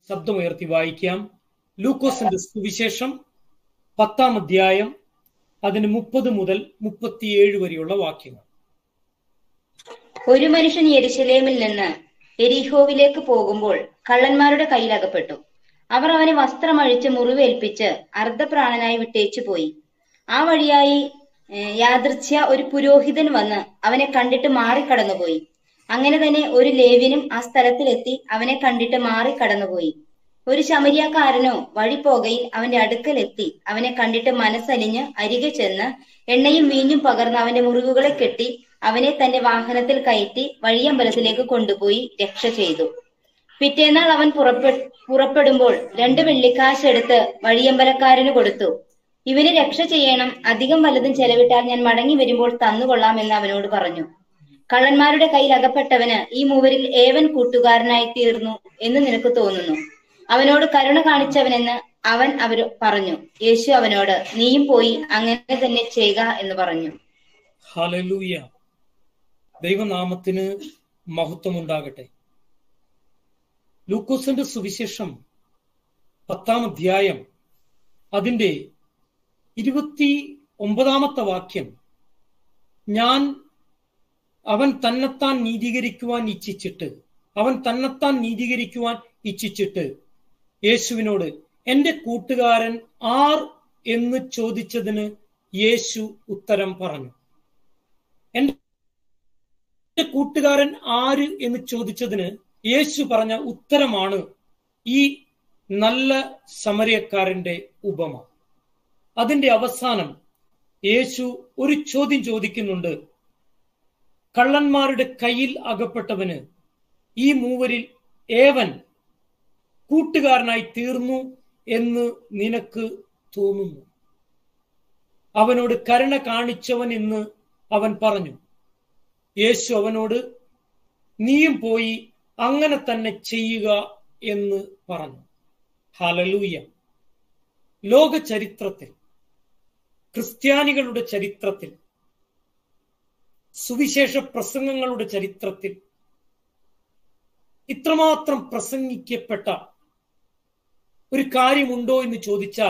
ശബ്ദമുയർത്തി വായിക്കാം ലൂക്കോസിന്റെ സുവിശേഷം പത്താം അധ്യായം അതിന് മുപ്പത് മുതൽ മുപ്പത്തിയേഴ് വരെയുള്ള വാക്യങ്ങൾ ഒരു മനുഷ്യൻ യെരുശലേമിൽ നിന്ന് എരിഹോവിലേക്ക് പോകുമ്പോൾ കള്ളന്മാരുടെ കയ്യിലകപ്പെട്ടു അവർ അവനെ വസ്ത്രമഴിച്ച് മുറിവേൽപ്പിച്ച് അർദ്ധപ്രാണനായി വിട്ടേച്ചു പോയി ആ വഴിയായി ഏർ, യാദൃച്ഛ്യ ഒരു പുരോഹിതൻ വന്ന് അവനെ കണ്ടിട്ട് മാറിക്കടന്നുപോയി അങ്ങനെ തന്നെ ഒരു ലേവ്യനും ആ സ്ഥലത്തിലെത്തി അവനെ കണ്ടിട്ട് മാറിക്കടന്നുപോയി ഒരു ശമരിയാക്കാരനോ വഴി പോകയിൽ അവന്റെ അടുക്കലെത്തി അവനെ കണ്ടിട്ട് മനസ്സലിഞ്ഞ് അരികെ ചെന്ന് എണ്ണയും വീഞ്ഞും പകർന്ന് അവന്റെ മുറിവുകളെ കെട്ടി അവനെ തന്റെ വാഹനത്തിൽ കയറ്റി വഴിയമ്പലത്തിലേക്ക് കൊണ്ടുപോയി രക്ഷ ചെയ്തു പിറ്റേന്നാൾ അവൻ പുറപ്പെ പുറപ്പെടുമ്പോൾ രണ്ട് വെള്ളിക്കാശ് എടുത്ത് വഴിയമ്പലക്കാരന് കൊടുത്തു ഇവന് രക്ഷ ചെയ്യണം അധികം വല്ലതും ചെലവിട്ടാൽ ഞാൻ മടങ്ങി വരുമ്പോൾ തന്നുകൊള്ളാമെന്ന് അവനോട് പറഞ്ഞു കള്ളന്മാരുടെ കയ്യിൽ അകപ്പെട്ടവന് ഈ മൂവരിൽ ഏവൻ കൂട്ടുകാരനായി തീർന്നു എന്ന് നിനക്ക് തോന്നുന്നു അവനോട് കരുണ കാണിച്ചവനെന്ന് അവൻ അവർ പറഞ്ഞു യേശു അവനോട് നീയും പോയി അങ്ങനെ തന്നെ ചെയ്യുക എന്ന് പറഞ്ഞു ഹലലൂയ ദൈവനാമത്തിന് മഹത്വമുണ്ടാകട്ടെ ലൂക്കോസിന്റെ സുവിശേഷം പത്താം അധ്യായം അതിന്റെ ഇരുപത്തി ഒമ്പതാമത്തെ വാക്യം ഞാൻ അവൻ തന്നെത്താൻ നീതീകരിക്കുവാൻ ഇച്ഛിച്ചിട്ട് അവൻ തന്നെത്താൻ നീതീകരിക്കുവാൻ ഇച്ഛിച്ചിട്ട് യേശുവിനോട് എന്റെ കൂട്ടുകാരൻ ആർ എന്ന് ചോദിച്ചതിന് യേശു ഉത്തരം പറഞ്ഞു എന്റെ കൂട്ടുകാരൻ ആര് എന്ന് ചോദിച്ചതിന് യേശു പറഞ്ഞ ഉത്തരമാണ് ഈ നല്ല സമരക്കാരന്റെ ഉപമ അതിന്റെ അവസാനം യേശു ഒരു ചോദ്യം ചോദിക്കുന്നുണ്ട് കള്ളന്മാരുടെ കയ്യിൽ അകപ്പെട്ടവന് ഈ മൂവരിൽ ഏവൻ കൂട്ടുകാരനായി തീർന്നു എന്ന് നിനക്ക് തോന്നുന്നു അവനോട് കരുണ കാണിച്ചവൻ എന്ന് അവൻ പറഞ്ഞു യേശു അവനോട് നീയും പോയി അങ്ങനെ തന്നെ ചെയ്യുക എന്ന് പറഞ്ഞു ഹലലൂയ ലോക ചരിത്രത്തിൽ ക്രിസ്ത്യാനികളുടെ ചരിത്രത്തിൽ സുവിശേഷ പ്രസംഗങ്ങളുടെ ചരിത്രത്തിൽ ഇത്രമാത്രം പ്രസംഗിക്കപ്പെട്ട ഒരു കാര്യമുണ്ടോ എന്ന് ചോദിച്ചാൽ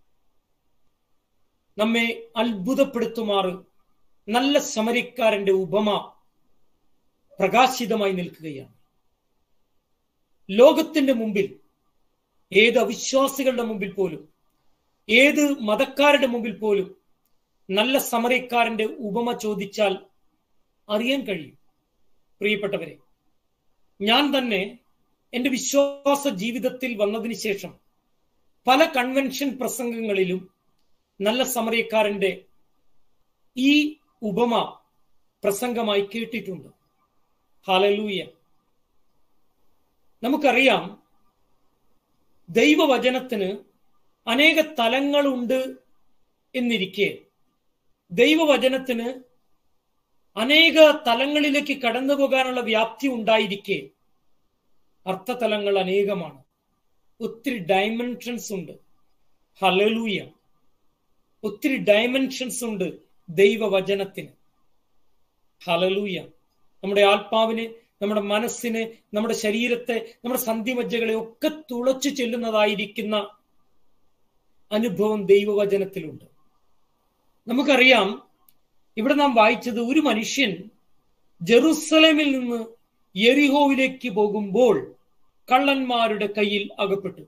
നമ്മെ അത്ഭുതപ്പെടുത്തുമാറ് നല്ല സമരിക്കാരന്റെ ഉപമ പ്രകാശിതമായി നിൽക്കുകയാണ് ലോകത്തിന്റെ മുമ്പിൽ ഏത് അവിശ്വാസികളുടെ മുമ്പിൽ പോലും ഏത് മതക്കാരുടെ മുമ്പിൽ പോലും നല്ല സമരക്കാരന്റെ ഉപമ ചോദിച്ചാൽ അറിയാൻ കഴിയും പ്രിയപ്പെട്ടവരെ ഞാൻ തന്നെ എന്റെ വിശ്വാസ ജീവിതത്തിൽ വന്നതിന് ശേഷം പല കൺവെൻഷൻ പ്രസംഗങ്ങളിലും നല്ല സമരക്കാരന്റെ ഈ ഉപമ പ്രസംഗമായി കേട്ടിട്ടുണ്ട് ഹാലലൂയ നമുക്കറിയാം ദൈവവചനത്തിന് അനേക തലങ്ങളുണ്ട് എന്നിരിക്കെ ദൈവവചനത്തിന് അനേക തലങ്ങളിലേക്ക് കടന്നു പോകാനുള്ള വ്യാപ്തി ഉണ്ടായിരിക്കെ അർത്ഥതലങ്ങൾ അനേകമാണ് ഒത്തിരി ഡയമെൻഷൻസ് ഉണ്ട് ഹലലൂയ ഒത്തിരി ഡയമെൻഷൻസ് ഉണ്ട് ദൈവവചനത്തിന് ഹലലൂയ നമ്മുടെ ആത്മാവിന് നമ്മുടെ മനസ്സിന് നമ്മുടെ ശരീരത്തെ നമ്മുടെ സന്ധിമജ്ജകളെ ഒക്കെ തുളച്ചു ചെല്ലുന്നതായിരിക്കുന്ന അനുഭവം ദൈവവചനത്തിലുണ്ട് നമുക്കറിയാം ഇവിടെ നാം വായിച്ചത് ഒരു മനുഷ്യൻ ജെറുസലേമിൽ നിന്ന് യെറിഹോവിലേക്ക് പോകുമ്പോൾ കള്ളന്മാരുടെ കയ്യിൽ അകപ്പെട്ടു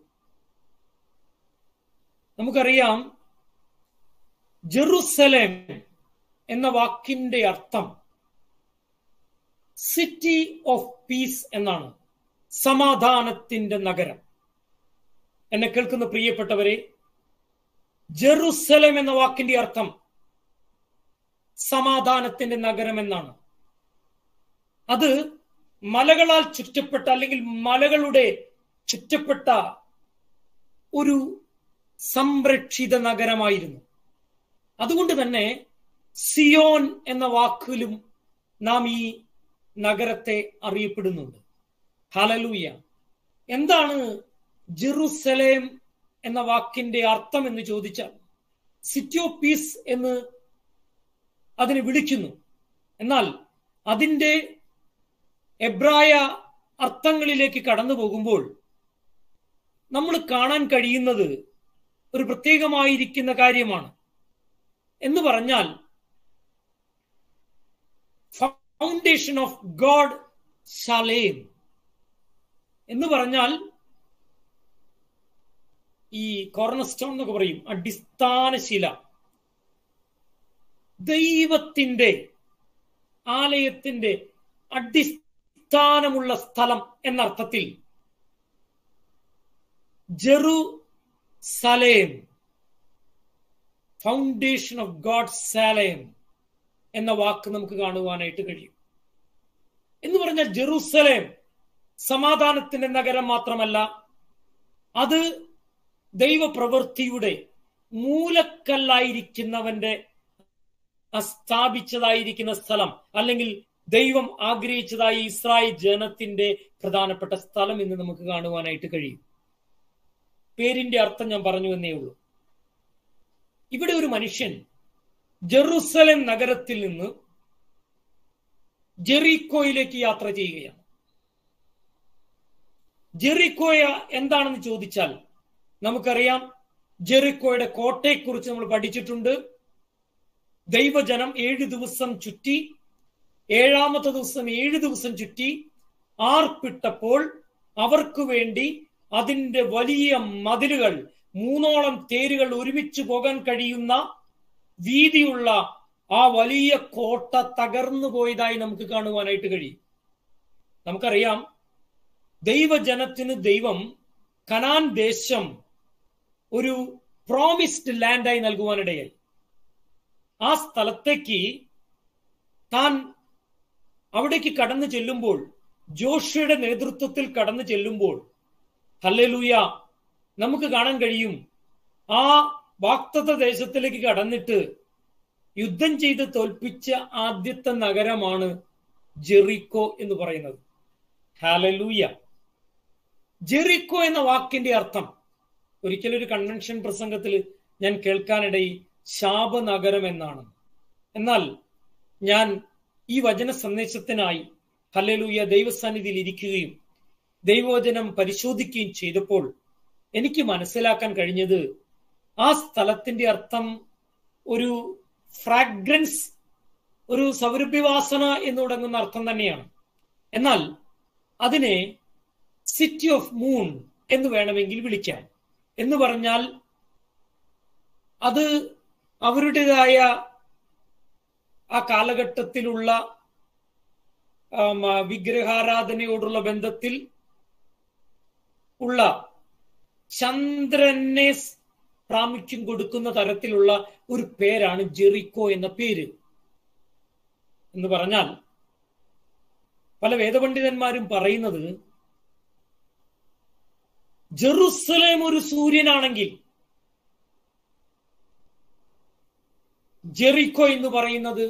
നമുക്കറിയാം ജെറുസലേം എന്ന വാക്കിന്റെ അർത്ഥം സിറ്റി ഓഫ് പീസ് എന്നാണ് സമാധാനത്തിന്റെ നഗരം എന്നെ കേൾക്കുന്ന പ്രിയപ്പെട്ടവരെ ജെറുസലേം എന്ന വാക്കിന്റെ അർത്ഥം സമാധാനത്തിന്റെ നഗരം എന്നാണ് അത് മലകളാൽ ചുറ്റപ്പെട്ട അല്ലെങ്കിൽ മലകളുടെ ചുറ്റപ്പെട്ട ഒരു സംരക്ഷിത നഗരമായിരുന്നു അതുകൊണ്ട് തന്നെ സിയോൻ എന്ന വാക്കിലും നാം ഈ നഗരത്തെ അറിയപ്പെടുന്നുണ്ട് ഹലലൂയ എന്താണ് ജെറുസലേം എന്ന വാക്കിന്റെ അർത്ഥം എന്ന് ചോദിച്ചാൽ സിറ്റി ഓഫ് പീസ് എന്ന് അതിനെ വിളിക്കുന്നു എന്നാൽ അതിൻ്റെ എബ്രായ അർത്ഥങ്ങളിലേക്ക് കടന്നു പോകുമ്പോൾ നമ്മൾ കാണാൻ കഴിയുന്നത് ഒരു പ്രത്യേകമായിരിക്കുന്ന കാര്യമാണ് എന്ന് പറഞ്ഞാൽ ഫൗണ്ടേഷൻ ഓഫ് ഗോഡ് ശാലേം എന്ന് പറഞ്ഞാൽ ഈ കോർണർസ്റ്റോൺ എന്നൊക്കെ പറയും അടിസ്ഥാന ശില ദൈവത്തിന്റെ ആലയത്തിന്റെ അടിസ്ഥാനമുള്ള സ്ഥലം എന്നർത്ഥത്തിൽ Jerusalem foundation of God Salem എന്ന വാക്ക് നമുക്ക് കാണുവാനായിട്ട് കഴിയും എന്ന് പറഞ്ഞാൽ ജെറൂസലേം സമാധാനത്തിന്റെ നഗരം മാത്രമല്ല അത് ദൈവപ്രവൃത്തിയുടെ മൂലക്കല്ലായിരിക്കുന്നവന്റെ സ്ഥാപിച്ചതായിരിക്കുന്ന സ്ഥലം അല്ലെങ്കിൽ ദൈവം ആഗ്രഹിച്ചതായി ഇസ്രായേൽ ജനത്തിന്റെ പ്രധാനപ്പെട്ട സ്ഥലം എന്ന് നമുക്ക് കാണുവാനായിട്ട് കഴിയും പേരിന്റെ അർത്ഥം ഞാൻ പറഞ്ഞു എന്നേ ഉള്ളൂ ഇവിടെ ഒരു മനുഷ്യൻ ജെറുസലേം നഗരത്തിൽ നിന്ന് ജെറിക്കോയിലേക്ക് യാത്ര ചെയ്യുകയാണ് ജെറിക്കോയ എന്താണെന്ന് ചോദിച്ചാൽ നമുക്കറിയാം ജെറിക്കോയുടെ കോട്ടയെക്കുറിച്ച് നമ്മൾ പഠിച്ചിട്ടുണ്ട് ദൈവജനം ഏഴ് ദിവസം ചുറ്റി ഏഴാമത്തെ ദിവസം ഏഴ് ദിവസം ചുറ്റി ആർപ്പിട്ടപ്പോൾ അവർക്ക് വേണ്ടി അതിന്റെ വലിയ മതിലുകൾ മൂന്നോളം തേരുകൾ ഒരുമിച്ച് പോകാൻ കഴിയുന്ന വീതിയുള്ള ആ വലിയ കോട്ട തകർന്നു പോയതായി നമുക്ക് കാണുവാനായിട്ട് കഴിയും നമുക്കറിയാം ദൈവജനത്തിന് ദൈവം കനാൻ ദേശം ഒരു പ്രോമിസ്ഡ് ലാൻഡായി നൽകുവാനിടയായി ആ സ്ഥലത്തേക്ക് താൻ അവിടേക്ക് കടന്നു ചെല്ലുമ്പോൾ ജോഷിയുടെ നേതൃത്വത്തിൽ കടന്നു ചെല്ലുമ്പോൾ ഹല്ലലൂയ നമുക്ക് കാണാൻ കഴിയും ആ വാക്തത്വ ദേശത്തിലേക്ക് കടന്നിട്ട് യുദ്ധം ചെയ്ത് തോൽപ്പിച്ച ആദ്യത്തെ നഗരമാണ് ജെറിക്കോ എന്ന് പറയുന്നത് ഹാലലൂയ ജെറിക്കോ എന്ന വാക്കിന്റെ അർത്ഥം ഒരിക്കലും ഒരു കൺവെൻഷൻ പ്രസംഗത്തിൽ ഞാൻ കേൾക്കാനിടയിൽ ശാപനഗരം എന്നാണ് എന്നാൽ ഞാൻ ഈ വചന സന്ദേശത്തിനായി ഹല്ലലൂയ ദൈവസന്നിധിയിൽ ഇരിക്കുകയും ദൈവവചനം പരിശോധിക്കുകയും ചെയ്തപ്പോൾ എനിക്ക് മനസ്സിലാക്കാൻ കഴിഞ്ഞത് ആ സ്ഥലത്തിന്റെ അർത്ഥം ഒരു ഫ്രാഗ്രൻസ് ഒരു സൗരഭ്യവാസന എന്ന് തുടങ്ങുന്ന അർത്ഥം തന്നെയാണ് എന്നാൽ അതിനെ സിറ്റി ഓഫ് മൂൺ എന്ന് വേണമെങ്കിൽ വിളിക്കാം എന്ന് പറഞ്ഞാൽ അത് അവരുടേതായ ആ കാലഘട്ടത്തിലുള്ള വിഗ്രഹാരാധനയോടുള്ള ബന്ധത്തിൽ ഉള്ള ചന്ദ്രനെ പ്രാമുഖ്യം കൊടുക്കുന്ന തരത്തിലുള്ള ഒരു പേരാണ് ജെറിക്കോ എന്ന പേര് എന്ന് പറഞ്ഞാൽ പല വേദപണ്ഡിതന്മാരും പറയുന്നത് ജെറുസലേം ഒരു സൂര്യനാണെങ്കിൽ ജെറിക്കോ എന്ന് പറയുന്നത്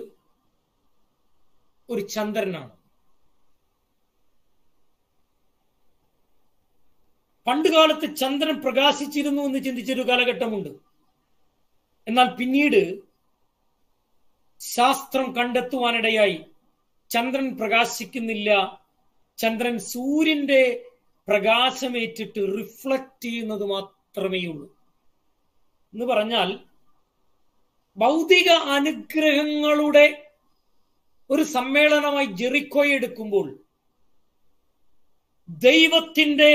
ഒരു ചന്ദ്രനാണ് പണ്ടുകാലത്ത് ചന്ദ്രൻ പ്രകാശിച്ചിരുന്നു എന്ന് ചിന്തിച്ചൊരു കാലഘട്ടമുണ്ട് എന്നാൽ പിന്നീട് ശാസ്ത്രം കണ്ടെത്തുവാനിടയായി ചന്ദ്രൻ പ്രകാശിക്കുന്നില്ല ചന്ദ്രൻ സൂര്യന്റെ പ്രകാശമേറ്റിട്ട് റിഫ്ലക്ട് ചെയ്യുന്നത് മാത്രമേ ഉള്ളൂ എന്ന് പറഞ്ഞാൽ ഭൗതിക അനുഗ്രഹങ്ങളുടെ ഒരു സമ്മേളനമായി ജെറിക്കോയെ എടുക്കുമ്പോൾ ദൈവത്തിന്റെ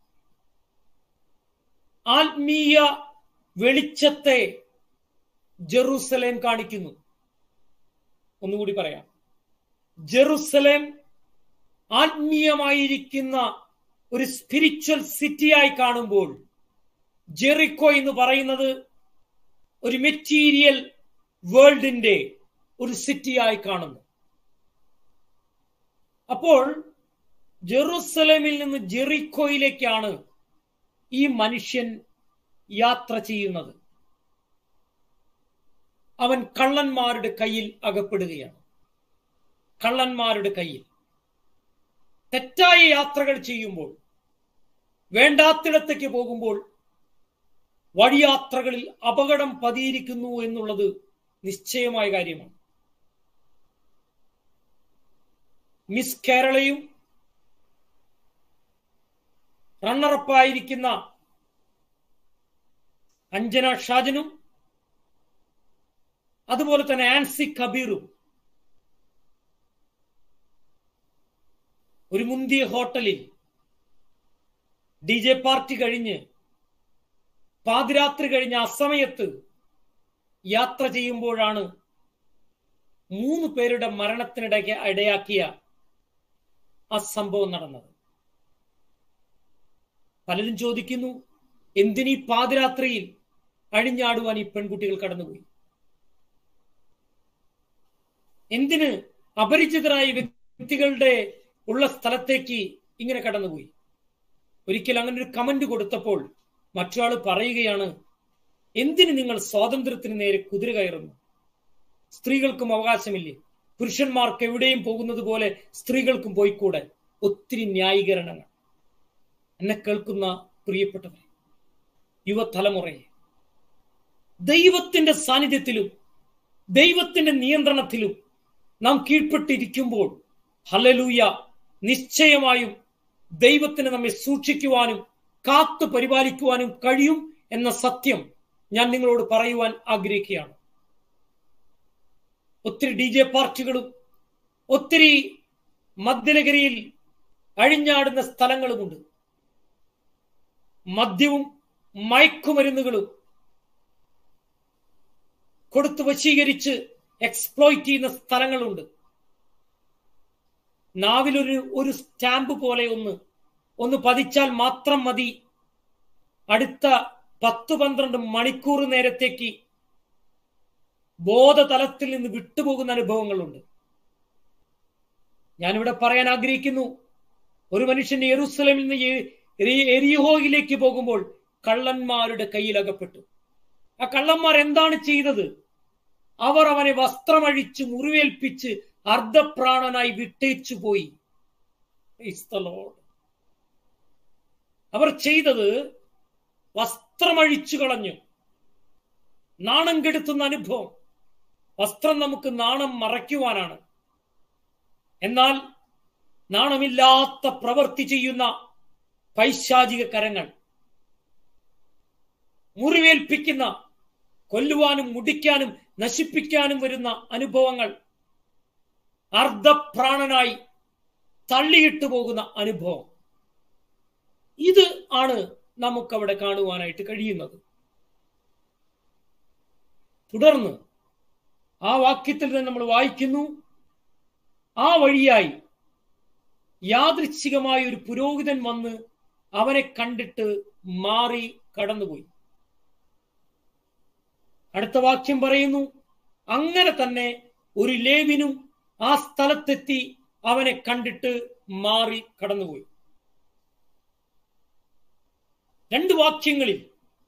ആത്മീയ വെളിച്ചത്തെ ജെറൂസലേം കാണിക്കുന്നു ഒന്നുകൂടി പറയാം ജെറുസലേം ആത്മീയമായിരിക്കുന്ന ഒരു സ്പിരിച്വൽ സിറ്റിയായി കാണുമ്പോൾ ജെറിക്കോ എന്ന് പറയുന്നത് ഒരു മെറ്റീരിയൽ വേൾഡിന്റെ ഒരു സിറ്റിയായി കാണുന്നു അപ്പോൾ ജെറുസലേമിൽ നിന്ന് ജെറിക്കോയിലേക്കാണ് ഈ മനുഷ്യൻ യാത്ര ചെയ്യുന്നത് അവൻ കള്ളന്മാരുടെ കയ്യിൽ അകപ്പെടുകയാണ് കള്ളന്മാരുടെ കയ്യിൽ തെറ്റായ യാത്രകൾ ചെയ്യുമ്പോൾ വേണ്ടാത്തിടത്തേക്ക് പോകുമ്പോൾ വഴിയാത്രകളിൽ അപകടം പതിയിരിക്കുന്നു എന്നുള്ളത് നിശ്ചയമായ കാര്യമാണ് മിസ് കേരളയും റണ്ണറപ്പായിരിക്കുന്ന അഞ്ജന ഷാജനും അതുപോലെ തന്നെ ആൻസി കബീറും ഒരു മുന്തിയ ഹോട്ടലിൽ ഡി ജെ പാർട്ടി കഴിഞ്ഞ് പാതിരാത്രി കഴിഞ്ഞ അസമയത്ത് യാത്ര ചെയ്യുമ്പോഴാണ് മൂന്ന് പേരുടെ മരണത്തിനിടയ്ക്ക് ഇടയാക്കിയ ആ സംഭവം നടന്നത് പലരും ചോദിക്കുന്നു എന്തിനീ പാതിരാത്രിയിൽ അഴിഞ്ഞാടുവാൻ ഈ പെൺകുട്ടികൾ കടന്നുപോയി എന്തിന് അപരിചിതരായ വ്യക്തികളുടെ ഉള്ള സ്ഥലത്തേക്ക് ഇങ്ങനെ കടന്നുപോയി ഒരിക്കൽ അങ്ങനെ ഒരു കമന്റ് കൊടുത്തപ്പോൾ മറ്റൊരാൾ പറയുകയാണ് എന്തിന് നിങ്ങൾ സ്വാതന്ത്ര്യത്തിന് നേരെ കുതിര കയറുന്നു സ്ത്രീകൾക്കും അവകാശമില്ലേ പുരുഷന്മാർക്ക് എവിടെയും പോകുന്നത് പോലെ സ്ത്രീകൾക്കും പോയിക്കൂടെ ഒത്തിരി ന്യായീകരണങ്ങൾ എന്നെ കേൾക്കുന്ന പ്രിയപ്പെട്ടവരെ യുവതലമുറയെ ദൈവത്തിന്റെ സാന്നിധ്യത്തിലും ദൈവത്തിന്റെ നിയന്ത്രണത്തിലും നാം കീഴ്പ്പെട്ടിരിക്കുമ്പോൾ ഹലലൂയ നിശ്ചയമായും ദൈവത്തിന് നമ്മെ സൂക്ഷിക്കുവാനും കാത്തു പരിപാലിക്കുവാനും കഴിയും എന്ന സത്യം ഞാൻ നിങ്ങളോട് പറയുവാൻ ആഗ്രഹിക്കുകയാണ് ഒത്തിരി ഡി ജെ പാർട്ടികളും ഒത്തിരി മദ്യനഗരിയിൽ അഴിഞ്ഞാടുന്ന സ്ഥലങ്ങളുമുണ്ട് മദ്യവും മയക്കുമരുന്നുകളും കൊടുത്തു വശീകരിച്ച് എക്സ്പ്ലോയിറ്റ് ചെയ്യുന്ന സ്ഥലങ്ങളുണ്ട് നാവിലൊരു ഒരു സ്റ്റാമ്പ് പോലെ ഒന്ന് ഒന്ന് പതിച്ചാൽ മാത്രം മതി അടുത്ത പത്ത് പന്ത്രണ്ട് മണിക്കൂർ നേരത്തേക്ക് ബോധതലത്തിൽ നിന്ന് വിട്ടുപോകുന്ന അനുഭവങ്ങളുണ്ട് ഞാനിവിടെ പറയാൻ ആഗ്രഹിക്കുന്നു ഒരു മനുഷ്യൻ യെറൂസലേമിൽ നിന്ന് എരിയോയിലേക്ക് പോകുമ്പോൾ കള്ളന്മാരുടെ കയ്യിൽ അകപ്പെട്ടു ആ കള്ളന്മാർ എന്താണ് ചെയ്തത് അവർ അവനെ വസ്ത്രമഴിച്ച് മുറിവേൽപ്പിച്ച് അർദ്ധപ്രാണനായി വിട്ടേച്ചു പോയി അവർ ചെയ്തത് വസ്ത്രമഴിച്ചു കളഞ്ഞു നാണം കെടുത്തുന്ന അനുഭവം വസ്ത്രം നമുക്ക് നാണം മറയ്ക്കുവാനാണ് എന്നാൽ നാണമില്ലാത്ത പ്രവൃത്തി ചെയ്യുന്ന പൈശാചിക കരങ്ങൾ മുറിവേൽപ്പിക്കുന്ന കൊല്ലുവാനും മുടിക്കാനും നശിപ്പിക്കാനും വരുന്ന അനുഭവങ്ങൾ അർദ്ധപ്രാണനായി തള്ളിയിട്ടു പോകുന്ന അനുഭവം ഇത് ആണ് നമുക്കവിടെ കാണുവാനായിട്ട് കഴിയുന്നത് തുടർന്ന് ആ വാക്യത്തിൽ നിന്ന് നമ്മൾ വായിക്കുന്നു ആ വഴിയായി യാദൃച്ഛികമായ ഒരു പുരോഹിതൻ വന്ന് അവനെ കണ്ടിട്ട് മാറി കടന്നുപോയി അടുത്ത വാക്യം പറയുന്നു അങ്ങനെ തന്നെ ഒരു ലേവിനും ആ സ്ഥലത്തെത്തി അവനെ കണ്ടിട്ട് മാറി കടന്നുപോയി രണ്ട് വാക്യങ്ങളിൽ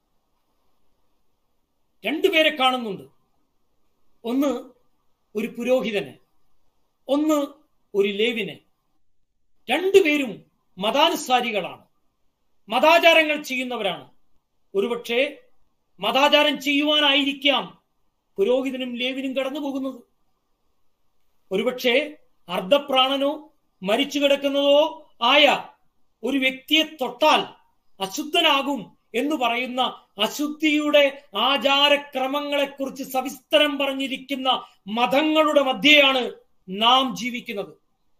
രണ്ടുപേരെ കാണുന്നുണ്ട് ഒന്ന് ഒരു പുരോഹിതനെ ഒന്ന് ഒരു ലേവിനെ രണ്ടുപേരും മതാനുസാരികളാണ് മതാചാരങ്ങൾ ചെയ്യുന്നവരാണ് ഒരുപക്ഷെ മതാചാരം ചെയ്യുവാനായിരിക്കാം പുരോഹിതനും ലേവിനും കടന്നു പോകുന്നത് ഒരുപക്ഷെ അർദ്ധപ്രാണനോ മരിച്ചു കിടക്കുന്നതോ ആയ ഒരു വ്യക്തിയെ തൊട്ടാൽ അശുദ്ധനാകും എന്ന് പറയുന്ന അശുദ്ധിയുടെ ആചാരക്രമങ്ങളെക്കുറിച്ച് സവിസ്തരം പറഞ്ഞിരിക്കുന്ന മതങ്ങളുടെ മധ്യയാണ് നാം ജീവിക്കുന്നത്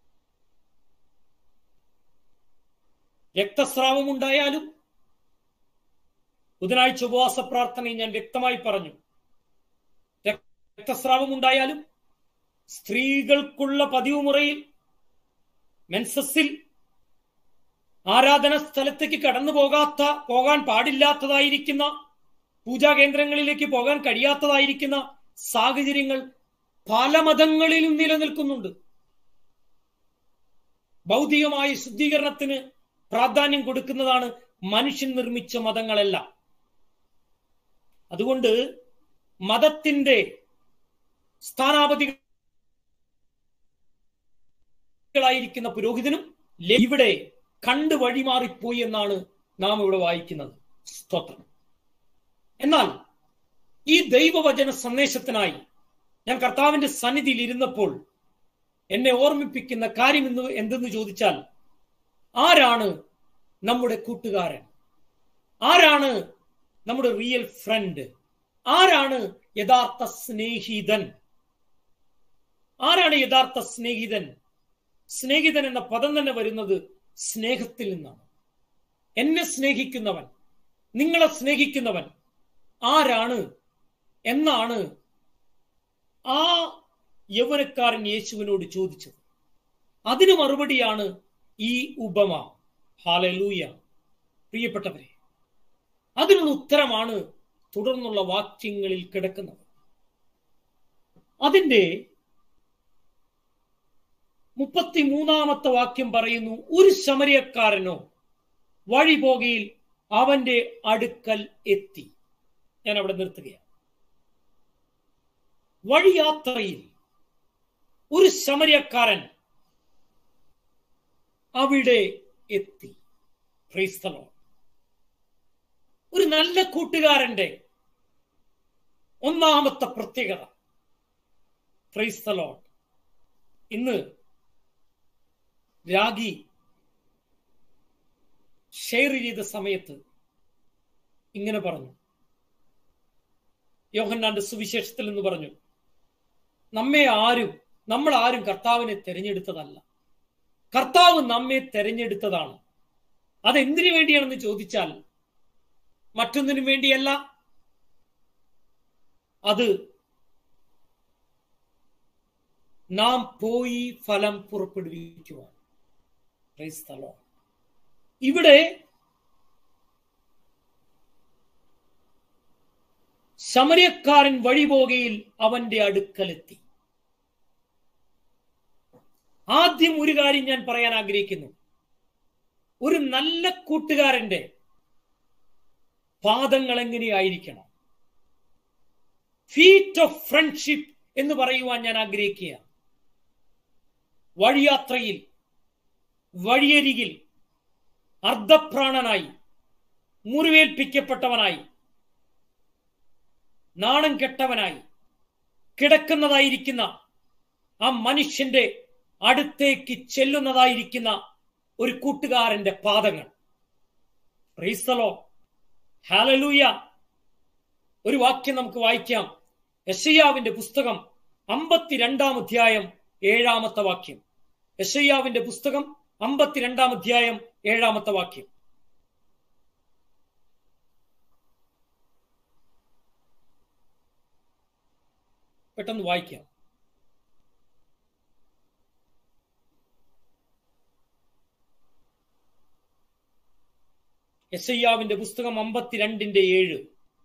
രക്തസ്രാവം ഉണ്ടായാലും ബുധനാഴ്ച ഉപവാസ പ്രാർത്ഥനയിൽ ഞാൻ വ്യക്തമായി പറഞ്ഞു രക്തസ്രാവം ഉണ്ടായാലും സ്ത്രീകൾക്കുള്ള പതിവ് മുറയിൽ മെൻസസിൽ ആരാധന സ്ഥലത്തേക്ക് കടന്നു പോകാത്ത പോകാൻ പാടില്ലാത്തതായിരിക്കുന്ന പൂജാ കേന്ദ്രങ്ങളിലേക്ക് പോകാൻ കഴിയാത്തതായിരിക്കുന്ന സാഹചര്യങ്ങൾ പല മതങ്ങളിലും നിലനിൽക്കുന്നുണ്ട് ഭൗതികമായ ശുദ്ധീകരണത്തിന് പ്രാധാന്യം കൊടുക്കുന്നതാണ് മനുഷ്യൻ നിർമ്മിച്ച മതങ്ങളെല്ലാം അതുകൊണ്ട് മതത്തിന്റെ സ്ഥാനാപതികളായിരിക്കുന്ന പുരോഹിതനും ഇവിടെ കണ്ട് വഴിമാറിപ്പോയി എന്നാണ് നാം ഇവിടെ വായിക്കുന്നത് സ്തോത്രം എന്നാൽ ഈ ദൈവവചന സന്ദേശത്തിനായി ഞാൻ കർത്താവിന്റെ സന്നിധിയിൽ ഇരുന്നപ്പോൾ എന്നെ ഓർമ്മിപ്പിക്കുന്ന കാര്യം എന്ന് എന്തെന്ന് ചോദിച്ചാൽ ആരാണ് നമ്മുടെ കൂട്ടുകാരൻ ആരാണ് നമ്മുടെ റിയൽ ഫ്രണ്ട് ആരാണ് യഥാർത്ഥ സ്നേഹിതൻ ആരാണ് യഥാർത്ഥ സ്നേഹിതൻ സ്നേഹിതൻ എന്ന പദം തന്നെ വരുന്നത് സ്നേഹത്തിൽ നിന്നാണ് എന്നെ സ്നേഹിക്കുന്നവൻ നിങ്ങളെ സ്നേഹിക്കുന്നവൻ ആരാണ് എന്നാണ് ആ യൗവനക്കാരൻ യേശുവിനോട് ചോദിച്ചത് അതിന് മറുപടിയാണ് ഈ ഉപമ ഹാലലൂയ പ്രിയപ്പെട്ടവരെ അതിനുള്ള ഉത്തരമാണ് തുടർന്നുള്ള വാക്യങ്ങളിൽ കിടക്കുന്നത് അതിന്റെ മുപ്പത്തിമൂന്നാമത്തെ വാക്യം പറയുന്നു ഒരു ശമരിയക്കാരനോ വഴി പോകയിൽ അവന്റെ അടുക്കൽ എത്തി ഞാൻ അവിടെ നിർത്തുകയാണ് വഴിയാത്രയിൽ ഒരു ശമരിയക്കാരൻ അവിടെ എത്തി ക്രൈസ്തലോ ഒരു നല്ല കൂട്ടുകാരന്റെ ഒന്നാമത്തെ പ്രത്യേകത ക്രൈസ്തലോ ഇന്ന് രാഗി ഷെയർ ചെയ്ത സമയത്ത് ഇങ്ങനെ പറഞ്ഞു യോഹന്നാന്റെ സുവിശേഷത്തിൽ എന്ന് പറഞ്ഞു നമ്മെ ആരും നമ്മൾ ആരും കർത്താവിനെ തെരഞ്ഞെടുത്തതല്ല കർത്താവ് നമ്മെ തെരഞ്ഞെടുത്തതാണ് അതെന്തിനു വേണ്ടിയാണെന്ന് ചോദിച്ചാൽ മറ്റൊന്നിനു വേണ്ടിയല്ല അത് നാം പോയി ഫലം പുറപ്പെടുവിക്കുവാൻ സ്ഥലം ഇവിടെ ശമര്യക്കാരൻ വഴിപോകയിൽ അവന്റെ അടുക്കലെത്തി ആദ്യം ഒരു കാര്യം ഞാൻ പറയാൻ ആഗ്രഹിക്കുന്നു ഒരു നല്ല കൂട്ടുകാരന്റെ പാദങ്ങൾ എങ്ങനെയായിരിക്കണം ഫീറ്റ് ഓഫ് ഫ്രണ്ട്ഷിപ്പ് എന്ന് പറയുവാൻ ഞാൻ ആഗ്രഹിക്കുക വഴിയാത്രയിൽ വഴിയരികിൽ അർദ്ധപ്രാണനായി മുറിവേൽപ്പിക്കപ്പെട്ടവനായി നാണം കെട്ടവനായി കിടക്കുന്നതായിരിക്കുന്ന ആ മനുഷ്യന്റെ അടുത്തേക്ക് ചെല്ലുന്നതായിരിക്കുന്ന ഒരു കൂട്ടുകാരന്റെ പാദങ്ങൾ റീസലോ ഹാലലൂയ ഒരു വാക്യം നമുക്ക് വായിക്കാം യശയ്യാവിന്റെ പുസ്തകം അമ്പത്തിരണ്ടാം അധ്യായം ഏഴാമത്തെ വാക്യം യശയ്യാവിന്റെ പുസ്തകം അമ്പത്തിരണ്ടാം അധ്യായം ഏഴാമത്തെ വാക്യം പെട്ടെന്ന് വായിക്കാം യശയ്യാവിന്റെ പുസ്തകം അമ്പത്തിരണ്ടിന്റെ ഏഴ്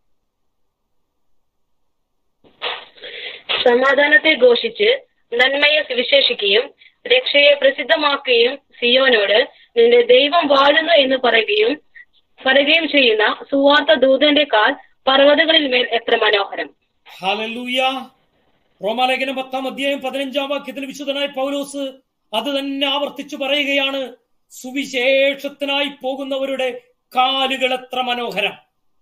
സമാധാനത്തെ ഘോഷിച്ച് നന്മയെ സുവിശേഷിക്കുകയും രക്ഷയെ പ്രസിദ്ധമാക്കുകയും സിയോനോട് നിന്റെ ദൈവം വാഴുന്നു എന്ന് പറയുകയും പറയുകയും ചെയ്യുന്ന സുവാർത്ത ദൂതന്റെ കാൽ പർവ്വതങ്ങളിൽ മേൽ എത്ര മനോഹരം ഹാലലൂയ റോമാലേഖനം പത്താം അധ്യായം പതിനഞ്ചാം വാക്യത്തിൽ വിശുദ്ധനായ പൗലോസ് അത് തന്നെ ആവർത്തിച്ചു പറയുകയാണ് സുവിശേഷത്തിനായി പോകുന്നവരുടെ കാലുകൾ എത്ര മനോഹരം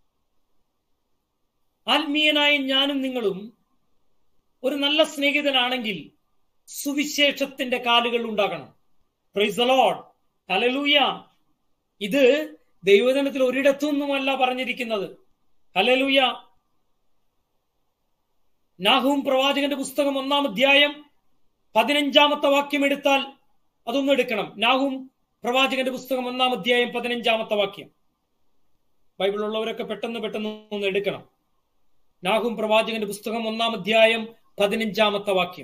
ആത്മീയനായ ഞാനും നിങ്ങളും ഒരു നല്ല സ്നേഹിതനാണെങ്കിൽ സുവിശേഷത്തിന്റെ കാലുകൾ ഉണ്ടാകണം പ്രൈസ് ലോഡ് ഹലലൂയ ഇത് ദൈവജനത്തിൽ ഒരിടത്തൊന്നുമല്ല പറഞ്ഞിരിക്കുന്നത് ഹലലൂയ നാഹൂം പ്രവാചകന്റെ പുസ്തകം ഒന്നാം അധ്യായം പതിനഞ്ചാമത്തെ വാക്യം എടുത്താൽ അതൊന്നും എടുക്കണം നാഹൂം പ്രവാചകന്റെ പുസ്തകം ഒന്നാം അധ്യായം പതിനഞ്ചാമത്തെ വാക്യം ബൈബിൾ ഉള്ളവരൊക്കെ പെട്ടെന്ന് പെട്ടെന്ന് ഒന്ന് എടുക്കണം നാഹും പ്രവാചകന്റെ പുസ്തകം ഒന്നാം അധ്യായം പതിനഞ്ചാമത്തെ വാക്യം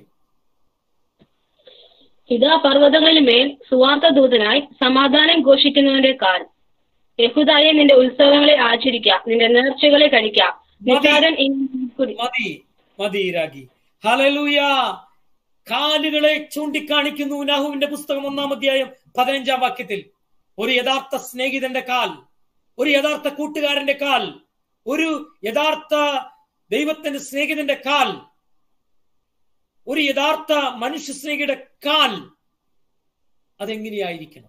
ഇതാ പർവ്വതങ്ങളിൽ മേൽ സുവാർത്ത ദൂതനായി സമാധാനം ഘോഷിക്കുന്നവന്റെ കാൽ യഹുദായെ നിന്റെ ഉത്സവങ്ങളെ ആചരിക്ക നിന്റെ നേർച്ചകളെ കഴിക്ക നിസാരൻ മതി മതി രാഗി ഹലലൂയ കാലുകളെ ചൂണ്ടിക്കാണിക്കുന്നു നാഹുവിന്റെ പുസ്തകം ഒന്നാം അധ്യായം പതിനഞ്ചാം വാക്യത്തിൽ ഒരു യഥാർത്ഥ സ്നേഹിതന്റെ കാൽ ഒരു യഥാർത്ഥ കൂട്ടുകാരന്റെ കാൽ ഒരു യഥാർത്ഥ ദൈവത്തിന്റെ സ്നേഹിതന്റെ കാൽ ഒരു യഥാർത്ഥ മനുഷ്യ സ്നേഹിയുടെ കാൽ അതെങ്ങനെയായിരിക്കണം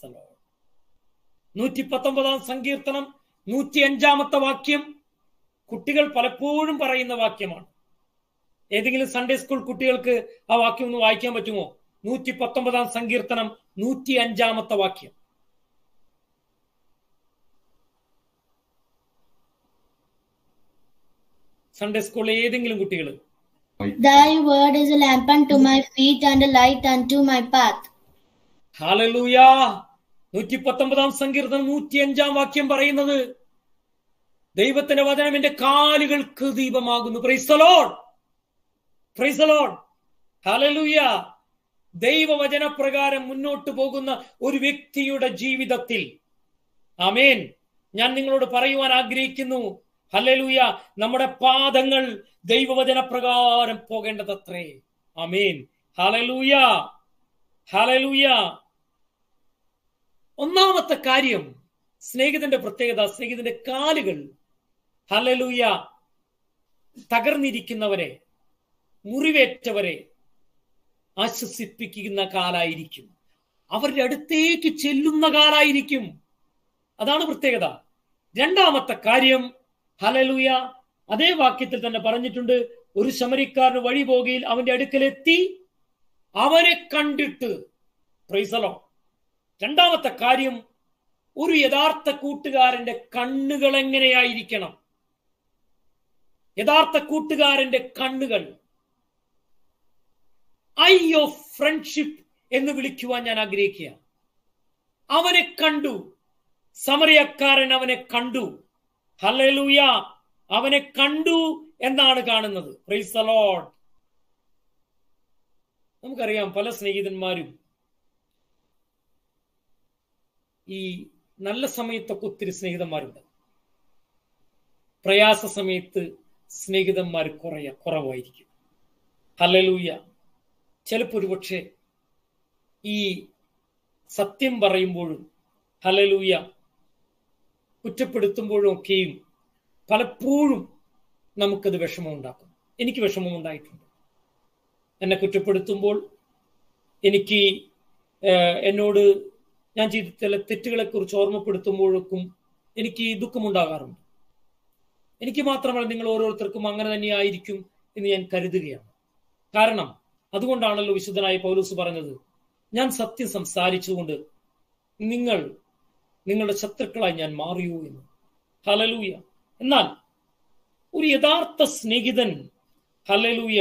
നൂറ്റി പത്തൊമ്പതാം സങ്കീർത്തനം നൂറ്റി അഞ്ചാമത്തെ വാക്യം കുട്ടികൾ പലപ്പോഴും പറയുന്ന വാക്യമാണ് ഏതെങ്കിലും സൺഡേ സ്കൂൾ കുട്ടികൾക്ക് ആ വാക്യം ഒന്ന് വായിക്കാൻ പറ്റുമോ നൂറ്റി പത്തൊമ്പതാം സങ്കീർത്തനം നൂറ്റി അഞ്ചാമത്തെ വാക്യം സൺഡേ സ്കൂളിലെ ഏതെങ്കിലും കുട്ടികൾ Thy word is a lamp unto my feet and a light unto my path. ഹാലലൂയ നൂറ്റി പത്തൊമ്പതാം സങ്കീർത്തനം നൂറ്റി അഞ്ചാം വാക്യം പറയുന്നത് ദൈവത്തിന്റെ വചനം എന്റെ കാലുകൾക്ക് ദീപമാകുന്നു പ്രൈസലോൺ പ്രൈസലോൺ ഹാലലൂയ ദൈവവചനപ്രകാരം മുന്നോട്ട് പോകുന്ന ഒരു വ്യക്തിയുടെ ജീവിതത്തിൽ അമേൻ ഞാൻ നിങ്ങളോട് പറയുവാൻ ആഗ്രഹിക്കുന്നു ഹലലൂയ നമ്മുടെ പാദങ്ങൾ ദൈവവചനപ്രകാരം പോകേണ്ടതത്രേ അമേൻ ഹലലൂയ ഹലലൂയ ഒന്നാമത്തെ കാര്യം സ്നേഹിതന്റെ പ്രത്യേകത സ്നേഹിതന്റെ കാലുകൾ ഹലലൂയ തകർന്നിരിക്കുന്നവരെ മുറിവേറ്റവരെ ആശ്വസിപ്പിക്കുന്ന കാലായിരിക്കും അവരുടെ അടുത്തേക്ക് ചെല്ലുന്ന കാലായിരിക്കും അതാണ് പ്രത്യേകത രണ്ടാമത്തെ കാര്യം ഹലലൂയ അതേ വാക്യത്തിൽ തന്നെ പറഞ്ഞിട്ടുണ്ട് ഒരു ശമരിക്കാരന് വഴി പോകുകയിൽ അവന്റെ അടുക്കലെത്തി അവനെ കണ്ടിട്ട് പ്രൈസലോ രണ്ടാമത്തെ കാര്യം ഒരു യഥാർത്ഥ കൂട്ടുകാരന്റെ കണ്ണുകൾ എങ്ങനെയായിരിക്കണം യഥാർത്ഥ കൂട്ടുകാരന്റെ കണ്ണുകൾ ഐ ഓഫ് ഫ്രണ്ട്ഷിപ്പ് എന്ന് വിളിക്കുവാൻ ഞാൻ ആഗ്രഹിക്കുക അവനെ കണ്ടു സമറിയക്കാരൻ അവനെ കണ്ടു ഹലലൂയ അവനെ കണ്ടു എന്നാണ് കാണുന്നത് പ്രൈസ് ലോഡ് നമുക്കറിയാം പല സ്നേഹിതന്മാരും ഈ നല്ല സമയത്തൊക്കെ ഒത്തിരി സ്നേഹിതന്മാരുണ്ട് പ്രയാസ സമയത്ത് സ്നേഹിതന്മാർ കുറയ കുറവായിരിക്കും ഹലലൂയ ചിലപ്പോൾ ഒരുപക്ഷെ ഈ സത്യം പറയുമ്പോഴും ഹലലൂയ കുറ്റപ്പെടുത്തുമ്പോഴും ഒക്കെയും പലപ്പോഴും നമുക്കത് വിഷമം ഉണ്ടാക്കും എനിക്ക് വിഷമം ഉണ്ടായിട്ടുണ്ട് എന്നെ കുറ്റപ്പെടുത്തുമ്പോൾ എനിക്ക് എന്നോട് ഞാൻ ചെയ്ത ചില തെറ്റുകളെ കുറിച്ച് ഓർമ്മപ്പെടുത്തുമ്പോഴൊക്കും എനിക്ക് ദുഃഖമുണ്ടാകാറുണ്ട് എനിക്ക് മാത്രമല്ല നിങ്ങൾ ഓരോരുത്തർക്കും അങ്ങനെ തന്നെയായിരിക്കും എന്ന് ഞാൻ കരുതുകയാണ് കാരണം അതുകൊണ്ടാണല്ലോ വിശുദ്ധനായ പൗലൂസ് പറഞ്ഞത് ഞാൻ സത്യം സംസാരിച്ചുകൊണ്ട് നിങ്ങൾ നിങ്ങളുടെ ശത്രുക്കളായി ഞാൻ മാറിയോ എന്ന് ഹലലൂയ എന്നാൽ ഒരു യഥാർത്ഥ സ്നേഹിതൻ ഹലലൂയ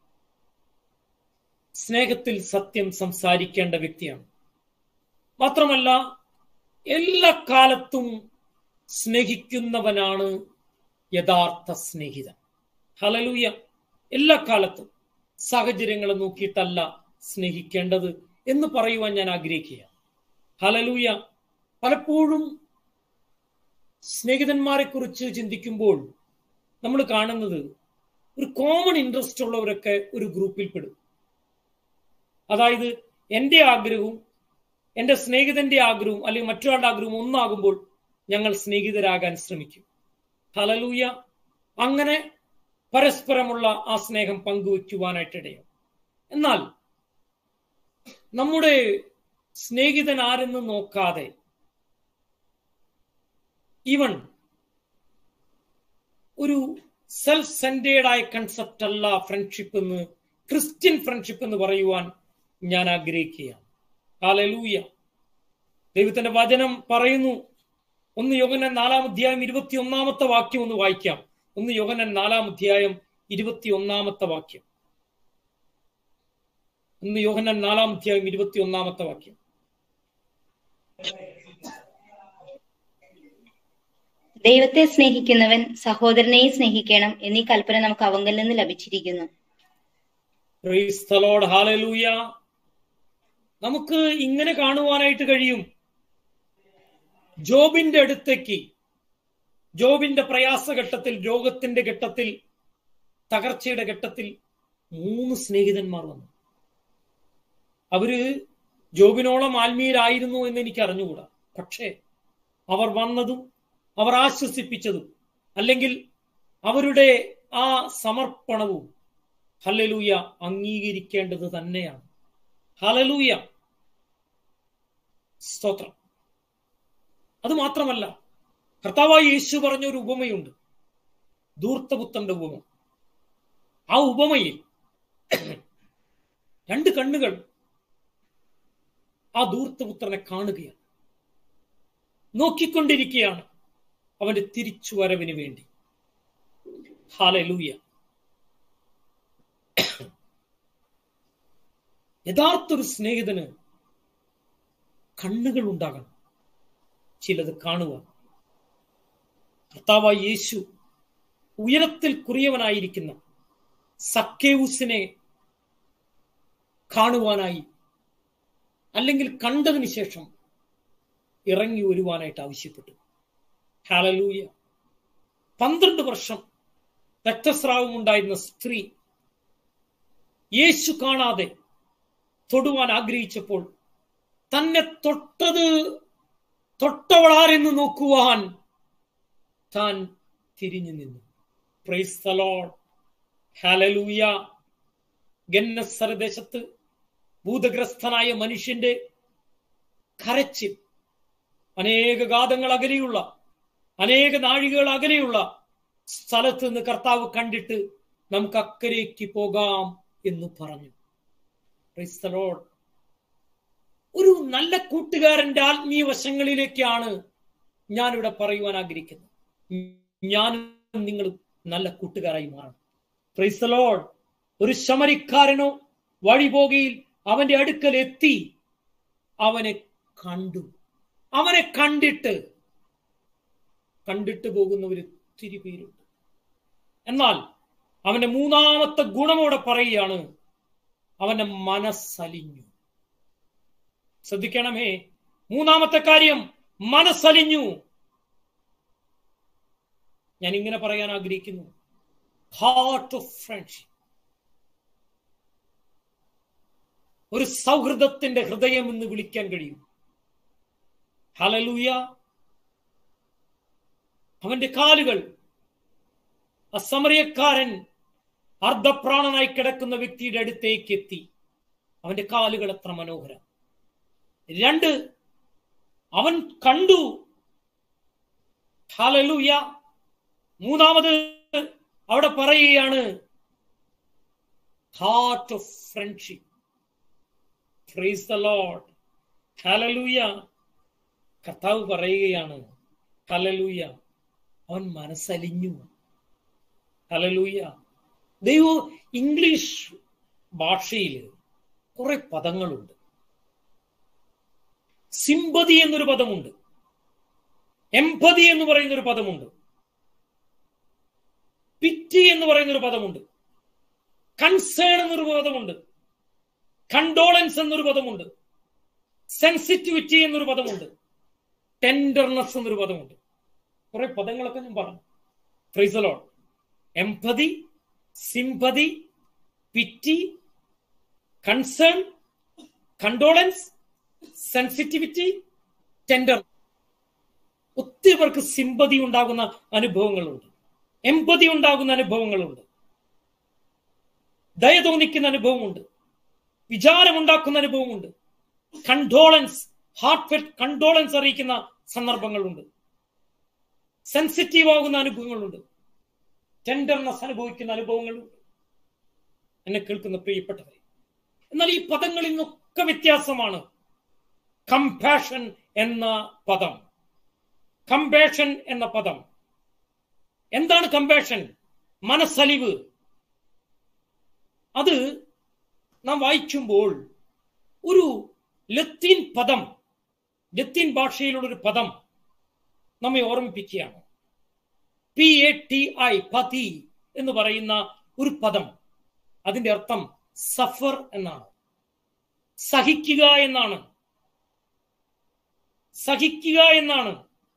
സ്നേഹത്തിൽ സത്യം സംസാരിക്കേണ്ട വ്യക്തിയാണ് മാത്രമല്ല എല്ലാ കാലത്തും സ്നേഹിക്കുന്നവനാണ് യഥാർത്ഥ സ്നേഹിതൻ ഹലലൂയ എല്ലാ കാലത്തും സാഹചര്യങ്ങളെ നോക്കിയിട്ടല്ല സ്നേഹിക്കേണ്ടത് എന്ന് പറയുവാൻ ഞാൻ ആഗ്രഹിക്കുക ഹലലൂയ പലപ്പോഴും സ്നേഹിതന്മാരെ കുറിച്ച് ചിന്തിക്കുമ്പോൾ നമ്മൾ കാണുന്നത് ഒരു കോമൺ ഇൻട്രസ്റ്റ് ഉള്ളവരൊക്കെ ഒരു ഗ്രൂപ്പിൽ പെടും അതായത് എൻ്റെ ആഗ്രഹവും എൻ്റെ സ്നേഹിതന്റെ ആഗ്രഹവും അല്ലെങ്കിൽ മറ്റൊരാളുടെ ആഗ്രഹവും ഒന്നാകുമ്പോൾ ഞങ്ങൾ സ്നേഹിതരാകാൻ ശ്രമിക്കും ഹലലൂയ അങ്ങനെ പരസ്പരമുള്ള ആ സ്നേഹം പങ്കുവെക്കുവാനായിട്ടിടയും എന്നാൽ നമ്മുടെ സ്നേഹിതൻ ആരെന്ന് നോക്കാതെ ഈവൻ ഒരു സെൽഫ് സെന്റേഡായ കൺസെപ്റ്റ് അല്ല ഫ്രണ്ട്ഷിപ്പ് എന്ന് ക്രിസ്ത്യൻ ഫ്രണ്ട്ഷിപ്പ് എന്ന് പറയുവാൻ ഞാൻ ആഗ്രഹിക്കുകയാണ് ഹാലലൂയ ദൈവത്തിന്റെ വചനം പറയുന്നു ഒന്ന് യോഗനൻ നാലാം അധ്യായം ഇരുപത്തി ഒന്നാമത്തെ വാക്യം ഒന്ന് വായിക്കാം ഒന്ന് യോഗനൻ നാലാം അധ്യായം ഇരുപത്തി ഒന്നാമത്തെ വാക്യം ഒന്ന് യോഹനൻ നാലാം അധ്യായം ഇരുപത്തി ഒന്നാമത്തെ വാക്യം ദൈവത്തെ സ്നേഹിക്കുന്നവൻ സഹോദരനെയും സ്നേഹിക്കണം എന്നീ കൽപ്പന നമുക്ക് അവങ്കിൽ നിന്ന് ലഭിച്ചിരിക്കുന്നു ഹാലലൂയ നമുക്ക് ഇങ്ങനെ കാണുവാനായിട്ട് കഴിയും ജോബിന്റെ അടുത്തേക്ക് ജോബിന്റെ പ്രയാസഘട്ടത്തിൽ രോഗത്തിന്റെ ഘട്ടത്തിൽ തകർച്ചയുടെ ഘട്ടത്തിൽ മൂന്ന് സ്നേഹിതന്മാർ വന്നു അവര് ജോബിനോളം ആത്മീയരായിരുന്നു എന്ന് എനിക്ക് അറിഞ്ഞുകൂടാ പക്ഷേ അവർ വന്നതും അവർ ആശ്വസിപ്പിച്ചതും അല്ലെങ്കിൽ അവരുടെ ആ സമർപ്പണവും ഹലലൂയ അംഗീകരിക്കേണ്ടത് തന്നെയാണ് ഹലലൂയ സ്തോത്രം അത് മാത്രമല്ല കർത്താവായി യേശു പറഞ്ഞ ഒരു ഉപമയുണ്ട് ധൂർത്തപുത്തന്റെ ഉപമ ആ ഉപമയിൽ രണ്ട് കണ്ണുകൾ ആ ധൂർത്തപുത്രനെ കാണുകയാണ് നോക്കിക്കൊണ്ടിരിക്കുകയാണ് അവന്റെ തിരിച്ചുവരവിന് വേണ്ടി ഹാലലൂയ യഥാർത്ഥ ഒരു സ്നേഹിതന് കണ്ണുകൾ ഉണ്ടാകണം ചിലത് കാണുക കർത്താവായ യേശു ഉയരത്തിൽ കുറിയവനായിരിക്കുന്ന സക്കേവുസിനെ കാണുവാനായി അല്ലെങ്കിൽ കണ്ടതിന് ശേഷം ഇറങ്ങി വരുവാനായിട്ട് ആവശ്യപ്പെട്ടു ഹാലലൂയ പന്ത്രണ്ട് വർഷം രക്തസ്രാവം ഉണ്ടായിരുന്ന സ്ത്രീ യേശു കാണാതെ തൊടുവാൻ ആഗ്രഹിച്ചപ്പോൾ തന്നെ തൊട്ടത് തൊട്ടവളാരെന്ന് നോക്കുവാൻ താൻ തിരിഞ്ഞു നിന്നു പ്രൈസ് ദ ലോർഡ് ഹാലലൂയ ഗന്നസര ദേശത്ത് ഭൂതഗ്രസ്തനായ മനുഷ്യന്റെ കരച്ചിൽ അനേക ഗാതങ്ങൾ അകലെയുള്ള അനേക നാഴികകൾ അകലെയുള്ള സ്ഥലത്ത് നിന്ന് കർത്താവ് കണ്ടിട്ട് നമുക്ക് അക്കരയ്ക്ക് പോകാം എന്ന് പറഞ്ഞു Praise the Lord. ഒരു നല്ല കൂട്ടുകാരന്റെ ആത്മീയ വശങ്ങളിലേക്കാണ് ഞാനിവിടെ പറയുവാൻ ആഗ്രഹിക്കുന്നത് ഞാനും നിങ്ങൾ നല്ല കൂട്ടുകാരായി മാറണം Praise the Lord. ഒരു ശമരിക്കാരനോ വഴിപോകയിൽ അവന്റെ അടുക്കൽ എത്തി അവനെ കണ്ടു അവനെ കണ്ടിട്ട് കണ്ടിട്ട് പോകുന്നവർ ഒത്തിരി പേരുണ്ട് എന്നാൽ അവന്റെ മൂന്നാമത്തെ ഗുണമോടെ പറയുകയാണ് അവന്റെ മനസ്സലിഞ്ഞു ശ്രദ്ധിക്കണമേ മൂന്നാമത്തെ കാര്യം മനസ്സലിഞ്ഞു ഞാൻ ഇങ്ങനെ പറയാൻ ആഗ്രഹിക്കുന്നു ഹാർട്ട് ഓഫ് ഫ്രണ്ട്ഷിപ്പ് ഒരു സൗഹൃദത്തിന്റെ ഹൃദയം എന്ന് വിളിക്കാൻ കഴിയും ഹലലൂയ അവന്റെ കാലുകൾ അസമറിയക്കാരൻ അർദ്ധപ്രാണനായി കിടക്കുന്ന വ്യക്തിയുടെ അടുത്തേക്ക് എത്തി അവന്റെ കാലുകൾ എത്ര മനോഹരം രണ്ട് അവൻ കണ്ടു ഹലലൂയ മൂന്നാമത് അവിടെ പറയുകയാണ് heart of friendship praise the Lord ഹലലൂയ കർത്താവ് പറയുകയാണ് ഹലലൂയ അവൻ മനസ്സലിഞ്ഞു ഹലലൂയ ദൈവ ഇംഗ്ലീഷ് ഭാഷയിൽ കുറെ പദങ്ങളുണ്ട് സിമ്പതി എന്നൊരു പദമുണ്ട് എംപതി എന്ന് പറയുന്ന ഒരു പദമുണ്ട് പിറ്റി എന്ന് പറയുന്ന ഒരു പദമുണ്ട് കൺസേൺ എന്നൊരു പദമുണ്ട് കണ്ടോളൻസ് എന്നൊരു പദമുണ്ട് സെൻസിറ്റിവിറ്റി എന്നൊരു പദമുണ്ട് ടെൻഡർനെസ് എന്നൊരു പദമുണ്ട് കുറെ പദങ്ങളൊക്കെ ഞാൻ പറഞ്ഞു ഫ്രീസലോൺ empathy sympathy pity concern condolence sensitivity tender ഒത്തിരി പേർക്ക് സിമ്പതി ഉണ്ടാകുന്ന അനുഭവങ്ങളുണ്ട് എമ്പതി ഉണ്ടാകുന്ന അനുഭവങ്ങളുണ്ട് ദയ തോന്നിക്കുന്ന അനുഭവമുണ്ട് വിചാരമുണ്ടാക്കുന്ന അനുഭവമുണ്ട് കണ്ടോളൻസ് ഹാർട്ട് ഫെറ്റ് കണ്ടോളൻസ് അറിയിക്കുന്ന സന്ദർഭങ്ങളുണ്ട് സെൻസിറ്റീവ് ആകുന്ന അനുഭവങ്ങളുണ്ട് ടെൻഡർനെസ് അനുഭവിക്കുന്ന അനുഭവങ്ങളുണ്ട് എന്നെ കേൾക്കുന്ന പ്രിയപ്പെട്ടവരെ എന്നാൽ ഈ പദങ്ങളിൽ നിന്നൊക്കെ വ്യത്യാസമാണ് കമ്പാഷൻ എന്ന പദം കമ്പാഷൻ എന്ന പദം എന്താണ് കമ്പാഷൻ മനസ്സലിവ് അത് നാം വായിക്കുമ്പോൾ ഒരു ലത്തീൻ പദം ലത്തീൻ ഭാഷയിലുള്ള ഒരു പദം നമ്മെ ഓർമ്മിപ്പിക്കുകയാണ് പി എ ടി ഐ പതി എന്ന് പറയുന്ന ഒരു പദം അതിന്റെ അർത്ഥം സഫർ എന്നാണ് സഹിക്കുക എന്നാണ് സഹിക്കുക എന്നാണ്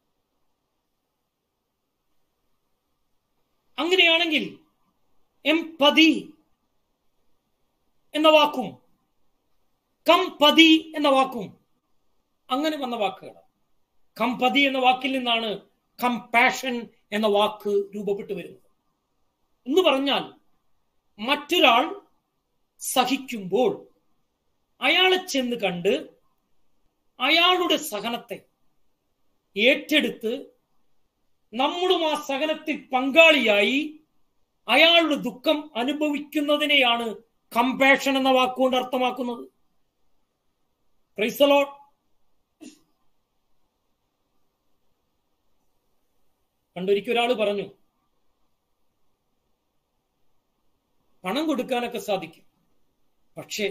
അങ്ങനെയാണെങ്കിൽ എംപതി എന്ന വാക്കും കംപതി എന്ന വാക്കും അങ്ങനെ വന്ന വാക്കുകൾ കംപതി എന്ന വാക്കിൽ നിന്നാണ് കംപാഷൻ എന്ന വാക്ക് രൂപപ്പെട്ടു വരുന്നത് എന്ന് പറഞ്ഞാൽ മറ്റൊരാൾ സഹിക്കുമ്പോൾ അയാളെ ചെന്ന് കണ്ട് അയാളുടെ സഹനത്തെ ഏറ്റെടുത്ത് നമ്മളും ആ സഹനത്തിൽ പങ്കാളിയായി അയാളുടെ ദുഃഖം അനുഭവിക്കുന്നതിനെയാണ് കമ്പാഷൻ എന്ന വാക്കുകൊണ്ട് അർത്ഥമാക്കുന്നത് ക്രൈസ്തലോ പണ്ടൊരിക്കൽ ഒരാൾ പറഞ്ഞു പണം കൊടുക്കാനൊക്കെ സാധിക്കും പക്ഷേ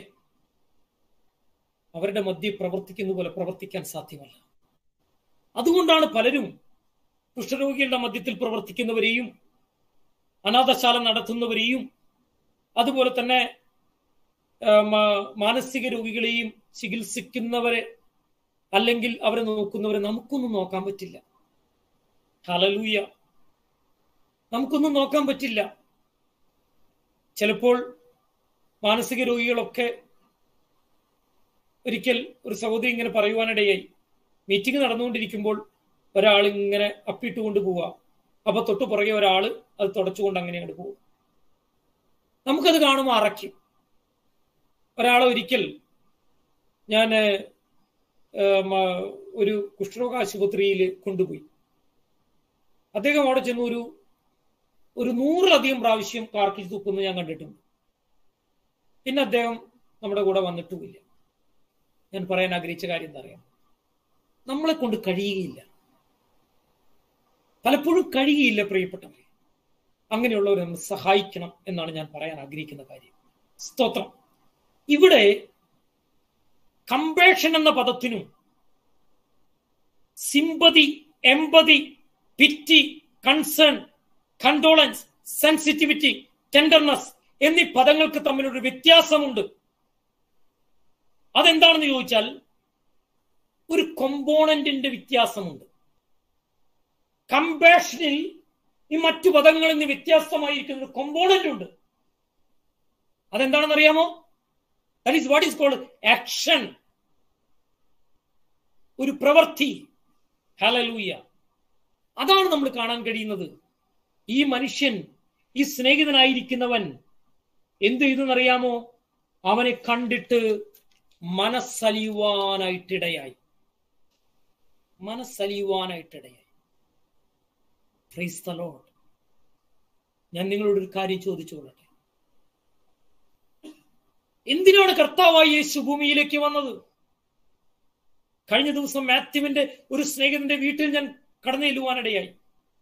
അവരുടെ മധ്യ പ്രവർത്തിക്കുന്ന പോലെ പ്രവർത്തിക്കാൻ സാധ്യമല്ല അതുകൊണ്ടാണ് പലരും കുഷ്ഠരോഗികളുടെ മധ്യത്തിൽ പ്രവർത്തിക്കുന്നവരെയും അനാഥശാല നടത്തുന്നവരെയും അതുപോലെ തന്നെ ആ, മാ- മാനസിക രോഗികളെയും ചികിത്സിക്കുന്നവരെ അല്ലെങ്കിൽ അവരെ നോക്കുന്നവരെ നമുക്കൊന്നും നോക്കാൻ പറ്റില്ല ഹലലൂയ നമുക്കൊന്നും നോക്കാൻ പറ്റില്ല ചിലപ്പോൾ മാനസിക രോഗികളൊക്കെ ഒരിക്കൽ ഒരു സഹോദരി ഇങ്ങനെ പറയുവാനിടയായി മീറ്റിംഗ് നടന്നുകൊണ്ടിരിക്കുമ്പോൾ ഒരാൾ ഇങ്ങനെ അപ്പിട്ടുകൊണ്ട് പോവുക അപ്പൊ തൊട്ട് പുറകെ ഒരാൾ അത് തുടച്ചുകൊണ്ട് അങ്ങനെ അങ്ങോട്ട് പോകും നമുക്കത് കാണുമ്പോൾ അറയ്ക്കും ഒരാളെ ഒരിക്കൽ ഞാൻ ഒരു കുഷ്ഠരോഗ ആശുപത്രിയിൽ കൊണ്ടുപോയി അദ്ദേഹം അവിടെ ചെന്ന് ഒരു ഒരു നൂറിലധികം പ്രാവശ്യം കാർക്കിച്ച് തുപ്പുന്നത് ഞാൻ കണ്ടിട്ടുണ്ട് പിന്നെ അദ്ദേഹം നമ്മുടെ കൂടെ വന്നിട്ടുമില്ല ഞാൻ പറയാൻ ആഗ്രഹിച്ച കാര്യം എന്താ അറിയാം നമ്മളെ കൊണ്ട് കഴിയുകയില്ല പലപ്പോഴും കഴിയുകയില്ല പ്രിയപ്പെട്ടവരെ അങ്ങനെയുള്ളവരെ നമ്മൾ സഹായിക്കണം എന്നാണ് ഞാൻ പറയാൻ ആഗ്രഹിക്കുന്ന കാര്യം സ്തോത്രം ഇവിടെ കമ്പേഷൻ എന്ന പദത്തിനും sympathy empathy pity concern condolence sensitivity tenderness എന്നീ പദങ്ങൾക്ക് തമ്മിലൊരു വ്യത്യാസമുണ്ട് അതെന്താണെന്ന് ചോദിച്ചാൽ ഒരു കൊമ്പോണന്റിന്റെ വ്യത്യാസമുണ്ട് കമ്പാഷനിൽ ഈ മറ്റു പദങ്ങളിൽ നിന്ന് വ്യത്യസ്തമായിരിക്കുന്ന ഒരു കൊമ്പോണന്റ് ഉണ്ട് അതെന്താണെന്ന് അറിയാമോ that is what is called action ഒരു പ്രവൃത്തി ഹലലൂയ അതാണ് നമ്മൾ കാണാൻ കഴിയുന്നത് ഈ മനുഷ്യൻ ഈ സ്നേഹിതനായിരിക്കുന്നവൻ എന്ത് ചെയ്തെന്നറിയാമോ അവനെ കണ്ടിട്ട് മനസ്സലിയുവാനായിട്ടിടയായി മനസ്സലിയുവാനായിട്ടിടയായി പ്രൈസ് ദ ലോർഡ് ഞാൻ നിങ്ങളോട് ഒരു കാര്യം ചോദിച്ചു കൊള്ളട്ടെ എന്തിനാണ് കർത്താവായി യേശു ഭൂമിയിലേക്ക് വന്നത് കഴിഞ്ഞ ദിവസം മാത്യുവിന്റെ ഒരു സ്നേഹിതന്റെ വീട്ടിൽ ഞാൻ കടന്നു ചെല്ലുവാനിടയായി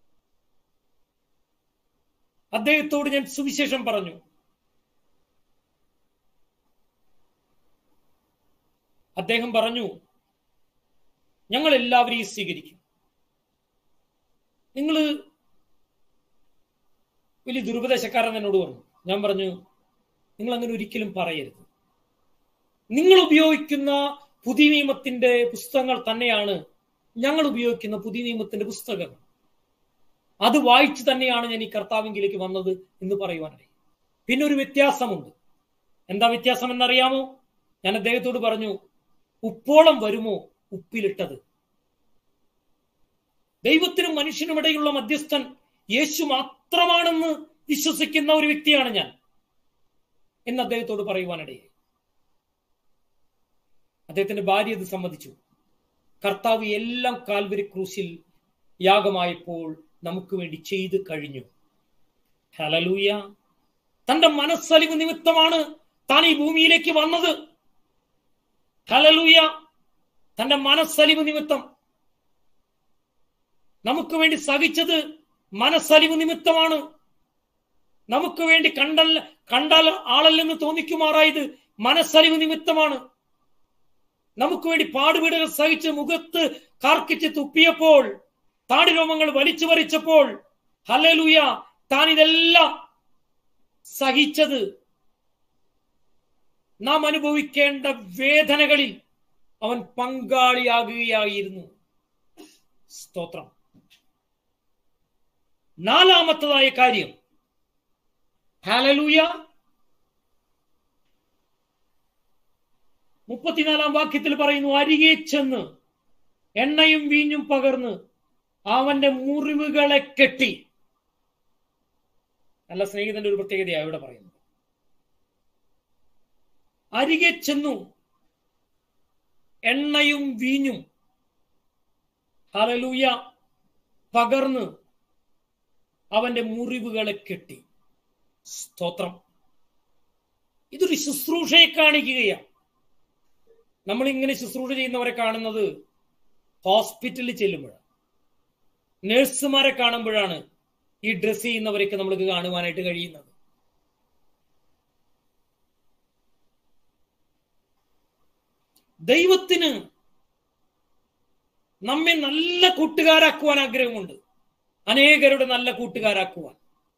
അദ്ദേഹത്തോട് ഞാൻ സുവിശേഷം പറഞ്ഞു അദ്ദേഹം പറഞ്ഞു ഞങ്ങൾ എല്ലാവരെയും സ്വീകരിക്കും നിങ്ങൾ വലിയ ദുരുപദേശക്കാരൻ എന്നോട് പറഞ്ഞു ഞാൻ പറഞ്ഞു നിങ്ങൾ അങ്ങനെ ഒരിക്കലും പറയരുത് നിങ്ങൾ ഉപയോഗിക്കുന്ന പുതിയ നിയമത്തിന്റെ പുസ്തകങ്ങൾ തന്നെയാണ് ഞങ്ങൾ ഉപയോഗിക്കുന്ന പുതിയ നിയമത്തിന്റെ പുസ്തകങ്ങൾ അത് വായിച്ചു തന്നെയാണ് ഞാൻ ഈ കർത്താവിങ്കിലേക്ക് വന്നത് എന്ന് പറയുവാനായി പിന്നെ ഒരു വ്യത്യാസമുണ്ട് എന്താ വ്യത്യാസം എന്നറിയാമോ ഞാൻ അദ്ദേഹത്തോട് പറഞ്ഞു ഉപ്പോളം വരുമോ ഉപ്പിലിട്ടത് ദൈവത്തിനും മനുഷ്യനും ഇടയിലുള്ള മധ്യസ്ഥൻ യേശു മാത്രമാണെന്ന് വിശ്വസിക്കുന്ന ഒരു വ്യക്തിയാണ് ഞാൻ എന്ന് അദ്ദേഹത്തോട് പറയുവാനിടയായി അദ്ദേഹത്തിന്റെ ഭാര്യ അത് സമ്മതിച്ചു കർത്താവ് എല്ലാം കാൽവരി ക്രൂശിൽ യാഗമായപ്പോൾ നമുക്ക് വേണ്ടി ചെയ്തു കഴിഞ്ഞു ഹലലൂയ തന്റെ മനസ്സലിവ് നിമിത്തമാണ് താൻ ഈ ഭൂമിയിലേക്ക് വന്നത് ഹലലൂയ തന്റെ മനസ്സലിവ് നിമിത്തം നമുക്ക് വേണ്ടി സഹിച്ചത് മനസ്സലിവ് നിമിത്തമാണ് നമുക്ക് വേണ്ടി കണ്ടൽ കണ്ടാൽ ആളല്ലെന്ന് തോന്നിക്കുമാറായത് മനസ്സലിവ് നിമിത്തമാണ് നമുക്ക് വേണ്ടി പാടുപീടുകൾ സഹിച്ച് മുഖത്ത് കാർക്കിച്ച് തുപ്പിയപ്പോൾ താടിരോമങ്ങൾ വലിച്ചു പറിച്ചപ്പോൾ ഹലലുയ താൻ ഇതെല്ലാം സഹിച്ചത് നാം അനുഭവിക്കേണ്ട വേദനകളിൽ അവൻ പങ്കാളിയാകുകയായിരുന്നു സ്തോത്രം നാലാമത്തതായ കാര്യം ഹലലൂയ മുപ്പത്തിനാലാം വാക്യത്തിൽ പറയുന്നു അരികെ ചെന്ന് എണ്ണയും വീഞ്ഞും പകർന്ന് അവന്റെ മുറിവുകളെ കെട്ടി നല്ല സ്നേഹിതന്റെ ഒരു പ്രത്യേകതയാണ് ഇവിടെ പറയുന്നത് അരികെ ചെന്നു എണ്ണയും വീഞ്ഞും ഹലലൂയ പകർന്ന് അവന്റെ മുറിവുകളെ കെട്ടി സ്തോത്രം ഇതൊരു ശുശ്രൂഷയെ കാണിക്കുകയാണ് നമ്മൾ ഇങ്ങനെ ശുശ്രൂഷ ചെയ്യുന്നവരെ കാണുന്നത് ഹോസ്പിറ്റലിൽ ചെല്ലുമ്പോഴാണ് നേഴ്സുമാരെ കാണുമ്പോഴാണ് ഈ ഡ്രസ് ചെയ്യുന്നവരൊക്കെ നമ്മൾക്ക് കാണുവാനായിട്ട് കഴിയുന്നത് ദൈവത്തിന് നമ്മെ നല്ല കൂട്ടുകാരാക്കുവാൻ ആഗ്രഹമുണ്ട് അനേകരുടെ നല്ല കൂട്ടുകാരാക്കുവാൻ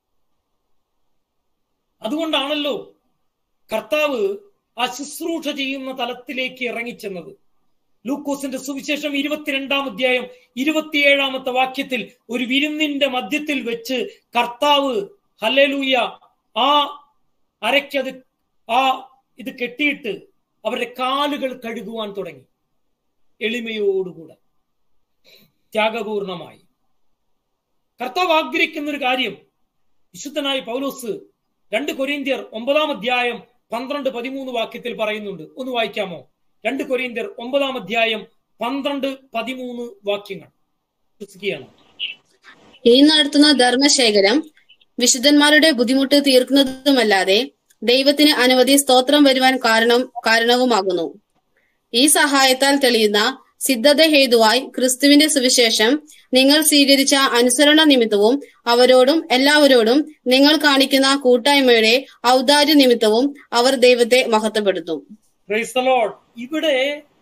അതുകൊണ്ടാണല്ലോ കർത്താവ് ആ ശുശ്രൂഷ ചെയ്യുന്ന തലത്തിലേക്ക് ഇറങ്ങിച്ചെന്നത് ലൂക്കോസിന്റെ സുവിശേഷം ഇരുപത്തിരണ്ടാം അധ്യായം ഇരുപത്തിയേഴാമത്തെ വാക്യത്തിൽ ഒരു വിരുന്നിന്റെ മധ്യത്തിൽ വെച്ച് കർത്താവ് ഹല്ലേലൂയ ആ അരയ്ക്കത് ആ ഇത് കെട്ടിയിട്ട് അവരുടെ കാലുകൾ കഴുകുവാൻ തുടങ്ങി എളിമയോടുകൂടെ ത്യാഗപൂർണമായി കർത്താവ് ആഗ്രഹിക്കുന്ന ഒരു കാര്യം വിശുദ്ധനായ പൗലോസ് രണ്ട് കൊരീന്ത്യർ ഒമ്പതാം അധ്യായം പന്ത്രണ്ട് പതിമൂന്ന് വാക്യത്തിൽ പറയുന്നുണ്ട് ഒന്ന് വായിക്കാമോ രണ്ട് കൊരീന്ത്യർ ഒമ്പതാം അധ്യായം പന്ത്രണ്ട് പതിമൂന്ന് വാക്യങ്ങൾ വിശ്വസിക്കുകയാണ് ഈ നടത്തുന്ന ധർമ്മശേഖരം വിശുദ്ധന്മാരുടെ ബുദ്ധിമുട്ട് തീർക്കുന്നതുമല്ലാതെ ദൈവത്തിന് അനവധി സ്തോത്രം വരുവാൻ കാരണം കാരണവുമാകുന്നു ഈ സഹായത്താൽ തെളിയുന്ന സിദ്ധത ഹേതുവായി ക്രിസ്തുവിന്റെ സുവിശേഷം നിങ്ങൾ സ്വീകരിച്ച അനുസരണ നിമിത്തവും അവരോടും എല്ലാവരോടും നിങ്ങൾ കാണിക്കുന്ന കൂട്ടായ്മയുടെ ഔദാര്യ നിമിത്തവും അവർ ദൈവത്തെ മഹത്വപ്പെടുത്തും Praise the Lord. ഇവിടെ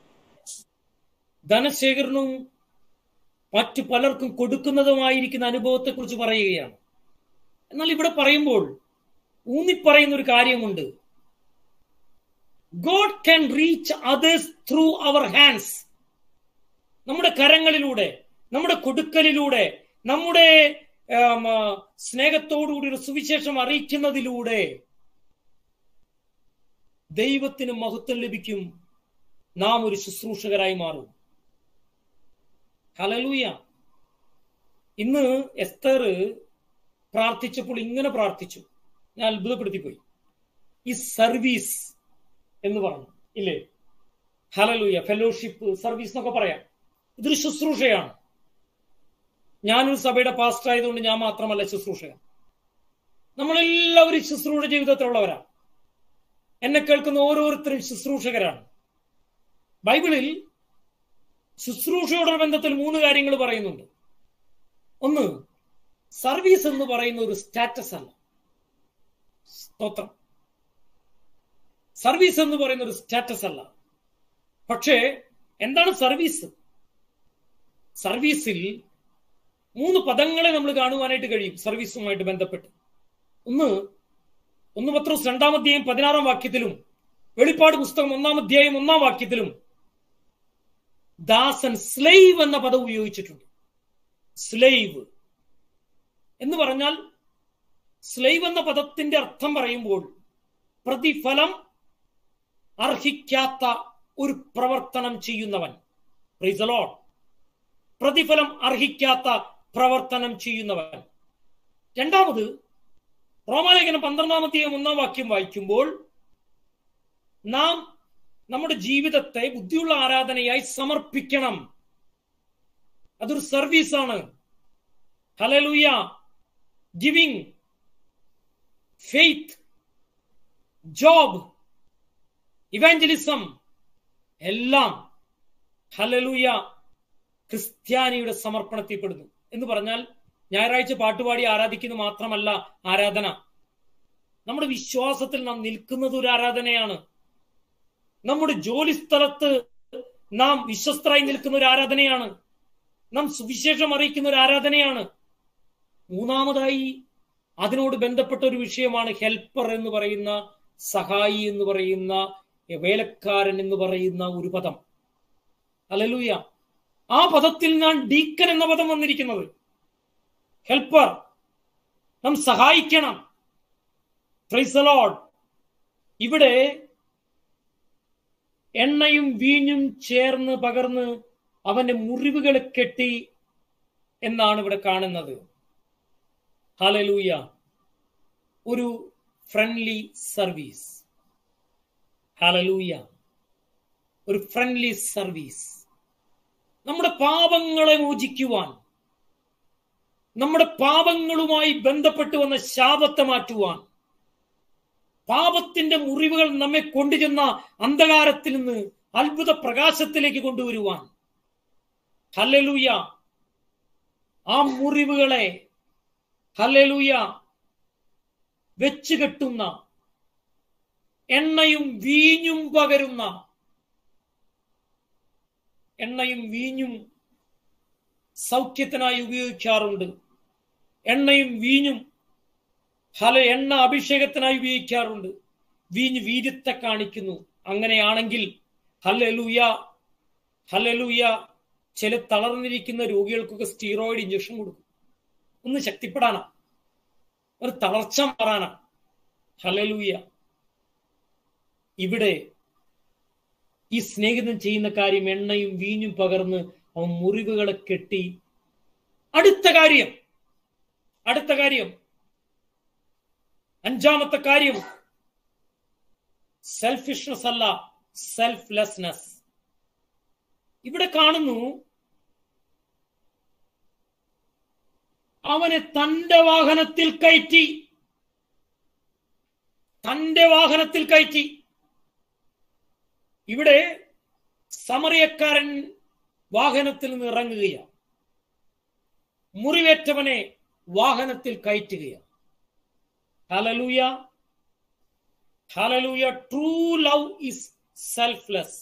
ധനശേഖരണവും മറ്റു പലർക്കും കൊടുക്കുന്നതുമായിരിക്കുന്ന അനുഭവത്തെ കുറിച്ച് പറയുകയാണ് എന്നാൽ ഇവിടെ പറയുമ്പോൾ ഊന്നിപ്പറയുന്ന ഒരു കാര്യമുണ്ട് God can reach others through our hands നമ്മുടെ കരങ്ങളിലൂടെ നമ്മുടെ കൊടുക്കലിലൂടെ നമ്മുടെ ആം, ആ, സ്നേഹത്തോടുകൂടി ഒരു സുവിശേഷം അറിയിക്കുന്നതിലൂടെ ദൈവത്തിന് മഹത്വം ലഭിക്കും നാം ഒരു ശുശ്രൂഷകരായി മാറും ഹലലൂയ ഇന്ന് എസ്തർ പ്രാർത്ഥിച്ചപ്പോൾ ഇങ്ങനെ പ്രാർത്ഥിച്ചു ഞാൻ അത്ഭുതപ്പെടുത്തിപ്പോയി ഈ സർവീസ് എന്ന് പറഞ്ഞു ഇല്ലേ ഹലലൂയ ഫെലോഷിപ്പ് സർവീസ് എന്നൊക്കെ പറയാം ഇതൊരു ശുശ്രൂഷയാണ് ഞാനൊരു സഭയുടെ പാസ്റ്റർ ആയതുകൊണ്ട് ഞാൻ മാത്രമല്ല ശുശ്രൂഷകൻ നമ്മളെല്ലാവരും ശുശ്രൂഷ ജീവിതത്തിലുള്ളവരാണ് എന്നെ കേൾക്കുന്ന ഓരോരുത്തരും ശുശ്രൂഷകരാണ് ബൈബിളിൽ ശുശ്രൂഷയോടുള്ള ബന്ധത്തിൽ മൂന്ന് കാര്യങ്ങൾ പറയുന്നുണ്ട് ഒന്ന് സർവീസ് എന്ന് പറയുന്ന ഒരു സ്റ്റാറ്റസ് അല്ല സ്തോത്രം സർവീസ് എന്ന് പറയുന്ന ഒരു സ്റ്റാറ്റസ് അല്ല പക്ഷേ എന്താണ് സർവീസ് സർവീസിൽ മൂന്ന് പദങ്ങളെ നമ്മൾ കാണുവാനായിട്ട് കഴിയും സർവീസുമായിട്ട് ബന്ധപ്പെട്ട് ഒന്ന് ഒന്ന് പത്രോസ് രണ്ടാം അധ്യായം പതിനാറാം വാക്യത്തിലും വെളിപ്പാട് പുസ്തകം ഒന്നാം അധ്യായം ഒന്നാം വാക്യത്തിലും ദാസൻ സ്ലൈവ് എന്ന പദം ഉപയോഗിച്ചിട്ടുണ്ട് സ്ലൈവ് എന്ന് പറഞ്ഞാൽ സ്ലൈവ് എന്ന പദത്തിന്റെ അർത്ഥം പറയുമ്പോൾ പ്രതിഫലം അർഹിക്കാത്ത ഒരു പ്രവർത്തനം ചെയ്യുന്നവൻ Praise the Lord. പ്രതിഫലം അർഹിക്കാത്ത പ്രവർത്തനം ചെയ്യുന്നവൻ രണ്ടാമത് റോമാലേഖനം പന്ത്രണ്ടാമത്തെയും ഒന്നാം വാക്യം വായിക്കുമ്പോൾ നാം നമ്മുടെ ജീവിതത്തെ ബുദ്ധിയുള്ള ആരാധനയായി സമർപ്പിക്കണം അതൊരു സർവീസാണ് ഹലലൂയ ഗിവിംഗ് ഫെയ്ത്ത് ജോബ് ഇവാഞ്ചലിസം എല്ലാം ഹലലൂയ ക്രിസ്ത്യാനിയുടെ സമർപ്പണത്തിൽപ്പെടുന്നു എന്ന് പറഞ്ഞാൽ ഞായറാഴ്ച പാട്ടുപാടി ആരാധിക്കുന്ന മാത്രമല്ല ആരാധന നമ്മുടെ വിശ്വാസത്തിൽ നാം നിൽക്കുന്നത് ഒരു ആരാധനയാണ് നമ്മുടെ ജോലി സ്ഥലത്ത് നാം വിശ്വസ്തരായി നിൽക്കുന്ന ഒരു ആരാധനയാണ് നാം സുവിശേഷം അറിയിക്കുന്ന ഒരു ആരാധനയാണ് മൂന്നാമതായി അതിനോട് ബന്ധപ്പെട്ട ഒരു വിഷയമാണ് ഹെൽപ്പർ എന്ന് പറയുന്ന സഹായി എന്ന് പറയുന്ന വേലക്കാരൻ എന്ന് പറയുന്ന ഒരു പദം അലലൂയ ആ പദത്തിൽ ഞാൻ ഡീക്കൻ എന്ന പദം വന്നിരിക്കുന്നത് ഹെൽപ്പർ നാം സഹായിക്കണം പ്രൈസ് ലോഡ് ഇവിടെ എണ്ണയും വീഞ്ഞും ചേർന്ന് പകർന്ന് അവന്റെ മുറിവുകളെ കെട്ടി എന്നാണ് ഇവിടെ കാണുന്നത് ഹലലൂയ ഒരു ഫ്രണ്ട്ലി സർവീസ് ഹലലൂയ ഒരു ഫ്രണ്ട്ലി സർവീസ് നമ്മുടെ പാപങ്ങളെ മോചിക്കുവാൻ നമ്മുടെ പാപങ്ങളുമായി ബന്ധപ്പെട്ട് വന്ന ശാപത്തെ മാറ്റുവാൻ പാപത്തിന്റെ മുറിവുകൾ നമ്മെ കൊണ്ടുചെന്ന അന്ധകാരത്തിൽ നിന്ന് അത്ഭുത പ്രകാശത്തിലേക്ക് കൊണ്ടുവരുവാൻ ഹല്ലലൂയ ആ മുറിവുകളെ ഹല്ലലൂയ വെച്ച് കെട്ടുന്ന എണ്ണയും വീഞ്ഞും പകരുന്ന എണ്ണയും വീഞ്ഞും സൗഖ്യത്തിനായി ഉപയോഗിക്കാറുണ്ട് എണ്ണയും വീഞ്ഞും ഹല എണ്ണ അഭിഷേകത്തിനായി ഉപയോഗിക്കാറുണ്ട് വീഞ്ഞ് വീര്യത്തെ കാണിക്കുന്നു അങ്ങനെയാണെങ്കിൽ ഹല്ലലൂയ ഹല്ലലൂയ ചില തളർന്നിരിക്കുന്ന രോഗികൾക്കൊക്കെ സ്റ്റീറോയിഡ് ഇഞ്ചക്ഷൻ കൊടുക്കും ഒന്ന് ശക്തിപ്പെടാനാ ഒരു തളർച്ച മാറാനാ ഹലലൂയ ഇവിടെ ഈ സ്നേഹിതൻ ചെയ്യുന്ന കാര്യം എണ്ണയും വീഞ്ഞും പകർന്ന് അവൻ മുറിവുകളെ കെട്ടി അടുത്ത കാര്യം അടുത്ത കാര്യം അഞ്ചാമത്തെ കാര്യം സെൽഫിഷ്നസ് അല്ല സെൽഫ്ലെസ്നെസ് ഇവിടെ കാണുന്നു അവനെ തന്റെ വാഹനത്തിൽ കയറ്റി തന്റെ വാഹനത്തിൽ കയറ്റി ഇവിടെ സമറിയക്കാരൻ വാഹനത്തിൽ നിന്ന് ഇറങ്ങുകയാണ് മുറിവേറ്റവനെ വാഹനത്തിൽ കയറ്റുകയാണ് hallelujah hallelujah true love is selfless